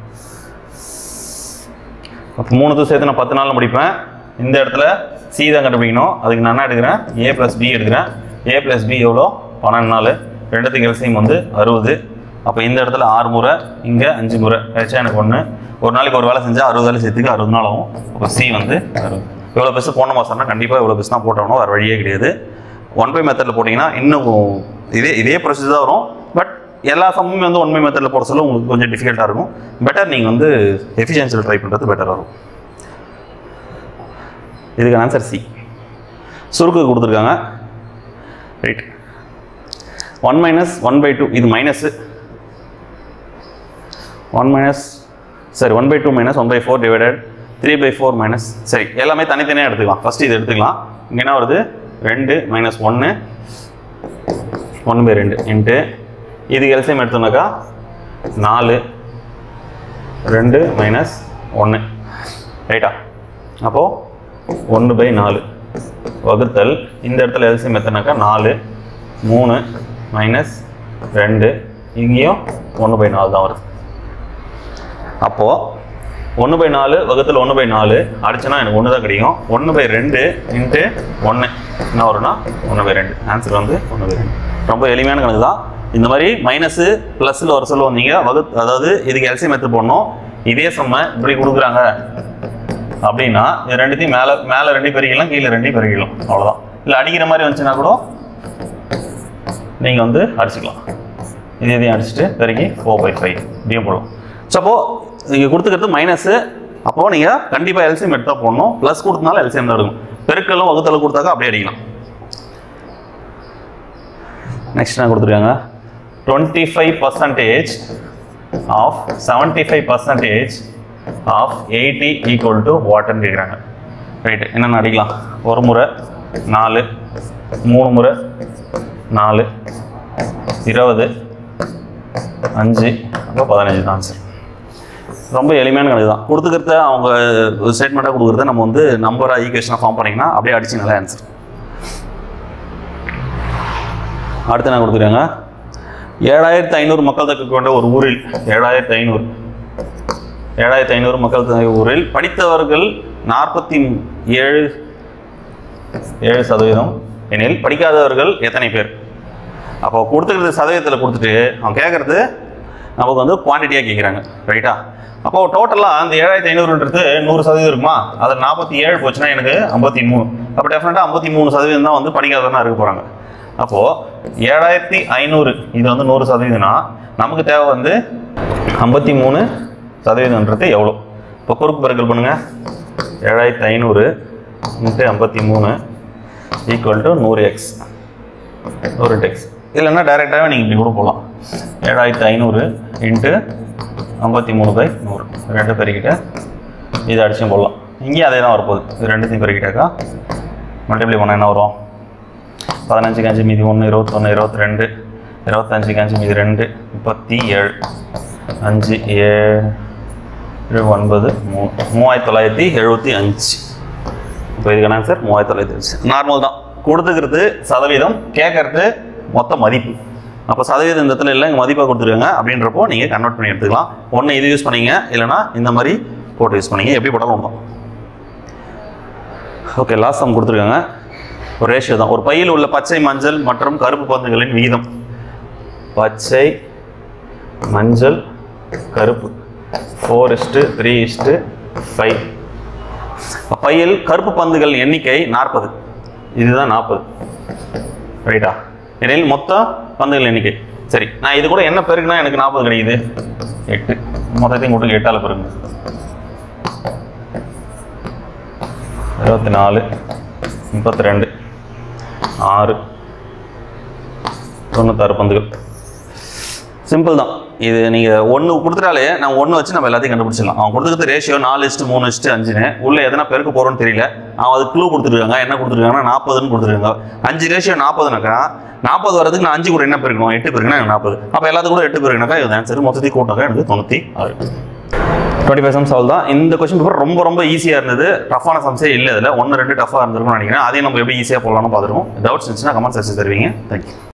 அப்போ மூணுத்தும் சேர்த்து நான் பத்து நாளில் முடிப்பேன் இந்த இடத்துல சி தான் கண்டுபிடிக்கணும் அதுக்கு நான் என்ன எடுக்கிறேன் ஏ ப்ளஸ் பி எடுக்கிறேன் ஏ ப்ளஸ் பி எவ்வளோ பன்னெண்டு நாள் ரெண்டுத்துக்கு எல்சியம் வந்து அறுபது அப்போ இந்த இடத்துல ஆறு முறை இங்கே அஞ்சு முறை வச்சா எனக்கு ஒன்று ஒரு நாளைக்கு ஒரு வேலை செஞ்சால் அறுபது வேலை சேர்த்துக்கு அறுபது நாள் ஆகும் அப்போ சி வந்து அறுபது இவ்வளோ பெருசு போன மாதம்னா கண்டிப்பாக இவ்வளோ பெருசு தான் போட்டோம்னா வேறு வழியே கிடையாது ஒன் பை மெத்தடில் போட்டிங்கன்னா இன்னும் இதே இதே ப்ரொசீஜர் தான் வரும் பட் எல்லா சம்முமே வந்து ஒன் பை மெத்தடில் போட சொல்ல உங்களுக்கு கொஞ்சம் டிஃபிகல்ட்டாக இருக்கும் பெட்டர் நீங்கள் வந்து எஃபிஷியன்சியில் ட்ரை பண்ணுறது பெட்டராக இருக்கும் இதுக்கு ஆன்சர் சி சுருக்கு கொடுத்துருக்காங்க right one minus one by two இது மைனஸு ஒன் மைனஸ் சரி one by two minus one by four divided three by four minus சரி எல்லாமே தனித்தனியாக எடுத்துக்கலாம் ஃபஸ்ட்டு இது எடுத்துக்கலாம் இங்கே என்ன வருது ரெண்டு மைனஸ் ஒன்று ஒன்று பை ரெண்டு இன்ட்டு இதுக்கு எல்சியம் எடுத்தோம்னாக்கா நாலு ரெண்டு மைனஸ் ஒன்று ரைட்டா அப்போது ஒன்று பை நாலு வகுத்தல் இந்த இடத்துல எல்சியம் எத்தனாக்கா நாலு மூணு மைனஸ் ரெண்டு இங்கேயும் ஒன்று பை நாலு தான் வருது அப்போது ஒன்று பை நாலு வகுத்தில் ஒன்று பை நாலு அடிச்சுனா எனக்கு ஒன்று தான் கிடைக்கும் ஒன்று பை ரெண்டு இன்ட்டு ஒன்று என்ன வரும்னா ஒன்று பை ரெண்டு ஆன்சர் வந்து ஒன்று பை ரெண்டு ரொம்ப எளிமையான கணக்கு தான் இந்த மாதிரி மைனஸு ப்ளஸில் வர சொல்லுவோம் நீங்கள் வகு அதாவது இதுக்கு எல்சியம் எடுத்து போடணும் இதே செம்ம இப்படி கொடுக்குறாங்க அப்படின்னா இது ரெண்டுத்தையும் மேலே மேலே ரெண்டு பெருகிக்கலாம் கீழே ரெண்டையும் பெருகிக்கலாம் அவ்வளோதான் இல்லை அடிக்கிற மாதிரி வந்துச்சுன்னா கூட நீங்கள் வந்து அடிச்சுக்கலாம் இது இதையும் அடிச்சுட்டு பெருகி ஃபோர் பை ஃபைவ் இப்படியும் போடலாம் ஸோ அப்போது நீங்கள் கொடுத்துக்கிறது மைனஸு அப்போது நீங்கள் கண்டிப்பாக எல்சிஎம் எடுத்தால் போடணும் ப்ளஸ் கொடுத்தனால எல்சிஎம் தான் எடுக்கணும் பெருக்கலும் வகுத்தலும் கொடுத்தாக்கா அப்படியே அடிக்கலாம் நெக்ஸ்ட் என்ன கொடுத்துருக்காங்க twenty five percentage of seventy five percentage of eighty equal to வாட்டர்னு கேட்குறாங்க ரைட்டு என்னென்ன அடிக்கலாம் ஒரு முறை நாலு மூணு முறை நாலு இருபது அஞ்சு அப்போ பதினஞ்சு தான் ஆன்சர் ரொம்ப எளிமையான கணக்கு தான் கொடுத்துக்கிறத அவங்க ஸ்டேட்மெண்ட்டாக கொடுக்குறத நம்ம வந்து நம்பராக ஈக்குவேஷனாக ஃபார்ம் பண்ணிங்கன்னா அப்படியே அடிச்சு நல்லா ஆன்சர் அடுத்து என்ன கொடுத்துருக்காங்க ஏழாயிரத்து ஐநூறு மக்கள் தொகை கொண்ட ஒரு ஊரில் ஏழாயிரத்து ஐநூறு ஏழாயிரத்து ஐநூறு மக்கள் தொகை ஊரில் படித்தவர்கள் நாற்பத்தி ஏழு ஏழு சதவீதம் எனில் படிக்காதவர்கள் எத்தனை பேர் அப்போ கொடுத்துக்கிறது சதவீதத்தில் கொடுத்துட்டு அவன் கேட்குறது நமக்கு வந்து குவான்டிட்டியாக கேட்குறாங்க ரைட்டா அப்போ டோட்டலாக அந்த ஏழாயிரத்தி ஐநூறுன்றது நூறு சதவீதம் இருக்குமா அதில் நாற்பத்தி ஏழு போச்சுன்னா எனக்கு ஐம்பத்தி மூணு அப்போ டெஃபினட்டாக ஐம்பத்தி மூணு சதவீதம் தான் வந்து படிக்காதவனா இருக்க போகிறாங்க அப்போது ஏழாயிரத்தி ஐநூறு இது வந்து நூறு சதவீதம்னா நமக்கு தேவை வந்து ஐம்பத்தி மூணு சதவீதம்ன்றது எவ்வளோ இப்போ குறுக்கு பெருக்கல் பண்ணுங்கள் ஏழாயிரத்தி ஐநூறு இன்ட்டு ஐம்பத்தி மூணு ஈக்குவல் டு நூறு எக்ஸ் நூறு எக்ஸ் இல்லைன்னா டைரெக்டாகவே நீங்கள் இப்படி கூட போகலாம் ஏழாயிரத்தி ஐநூறு இன்ட்டு ஐம்பத்தி மூணு பை நூறு ரெண்டு பெருக்கிட்ட இதை அடிச்சும் போடலாம் இங்கேயும் அதே தான் வரப்போகுது இது ரெண்டுத்தையும் பெருக்கிட்டாக்கா மல்டிப்ளை பண்ணால் என்ன வரும் பதினஞ்சுக்கு அஞ்சு மீதி ஒன்று இருபத்தொன்று இருபத்தி ரெண்டு இருபத்தஞ்சுக்கு அஞ்சு மீதி ரெண்டு முப்பத்தி ஏழு அஞ்சு ஏழு ஒன்பது மூணு மூவாயிரத்தி தொள்ளாயிரத்தி எழுபத்தி அஞ்சு இப்போ இதுக்கான ஆன்சர் மூவாயிரத்தி தொள்ளாயிரத்தி அஞ்சு நார்மல் தான் கொடுத்துக்கிறது சதவீதம் கேட்கறது மொத்த மதிப்பு அப்போ சதவீதம் இந்த இடத்துல இல்லை இங்கே மதிப்பாக கொடுத்துருக்காங்க அப்படின்றப்போ நீங்கள் கன்வெர்ட் பண்ணி எடுத்துக்கலாம் ஒன்று இது யூஸ் பண்ணீங்க இல்லைனா இந்த மாதிரி போட்டு யூஸ் பண்ணீங்க எப்படி போட்டாலும் ஒன்று ஓகே லாஸ்ட் சம் கொடுத்துருக்காங்க ஒரு ரேஷியோ தான் ஒரு பையில் உள்ள பச்சை மஞ்சள் மற்றும் கருப்பு பந்துகளின் விகிதம் பச்சை மஞ்சள் கருப்பு four is to three is to five பையில் கருப்பு பந்துகள் எண்ணிக்கை நாற்பது இதுதான் நாற்பது ரைட்டா இடையில் மொத்தம் பந்துகள் எண்ணிக்கை சரி நான் இது கூட என்ன பெருக்குனா எனக்கு நாற்பது கிடைக்குது எட்டு மொத்தத்தையும் கூட்டுங்க எட்டால பெருங்க இருபத்தி நாலு முப்பத்தி ரெண்டு ஆறு தொண்ணூத்தாறு பந்துகள் சிம்பிள் தான் இது நீங்கள் ஒன்று கொடுத்துட்டாலே நான் ஒன்று வச்சு நம்ம எல்லாத்தையும் கண்டுபிடிச்சிடலாம் அவன் கொடுத்துருக்க ரேஷியோ நாலு இஸ்ட்டு மூணு இஸ்ட்டு அஞ்சுன்னு உள்ள எதனா பெருக்க போகிறோன்னு தெரியல அவன் அது க்ளூ கொடுத்துருக்காங்க என்ன கொடுத்துருக்காங்கன்னா நாற்பதுன்னு கொடுத்துருக்காங்க அஞ்சு ரேஷியோ நாற்பதுனாக்கா நாற்பது வரதுக்கு நான் அஞ்சு கூட என்ன பெருக்கணும் எட்டு பெருக்குனா எனக்கு நாற்பது அப்போ எல்லாத்துக்கும் கூட எட்டு பெருக்குனாக்கா இது ஆன்சர் மொத்தத்தையும் கூட்டாக்கா எனக்கு தொண்ணூற்றி ஆறு டுவெண்ட்டி ஃபைவ் சம்ஸ் தான் இந்த கொஸ்டின் பேப்பர் ரொம்ப ரொம்ப ஈஸியாக இருந்தது டஃப்பான சம்ஸே இல்லை இதில் ஒன்று ரெண்டு டஃப்பாக இருந்திருக்கும்னு நினைக்கிறேன் அதையும் நம்ம எப்படி ஈஸியாக போடலாம்னு பார்த்துருவோம் டவுட்ஸ் இருந்துச்சுன்னா கமெண்ட் செக்ஷன் தருவீங்க தேங்க்யூ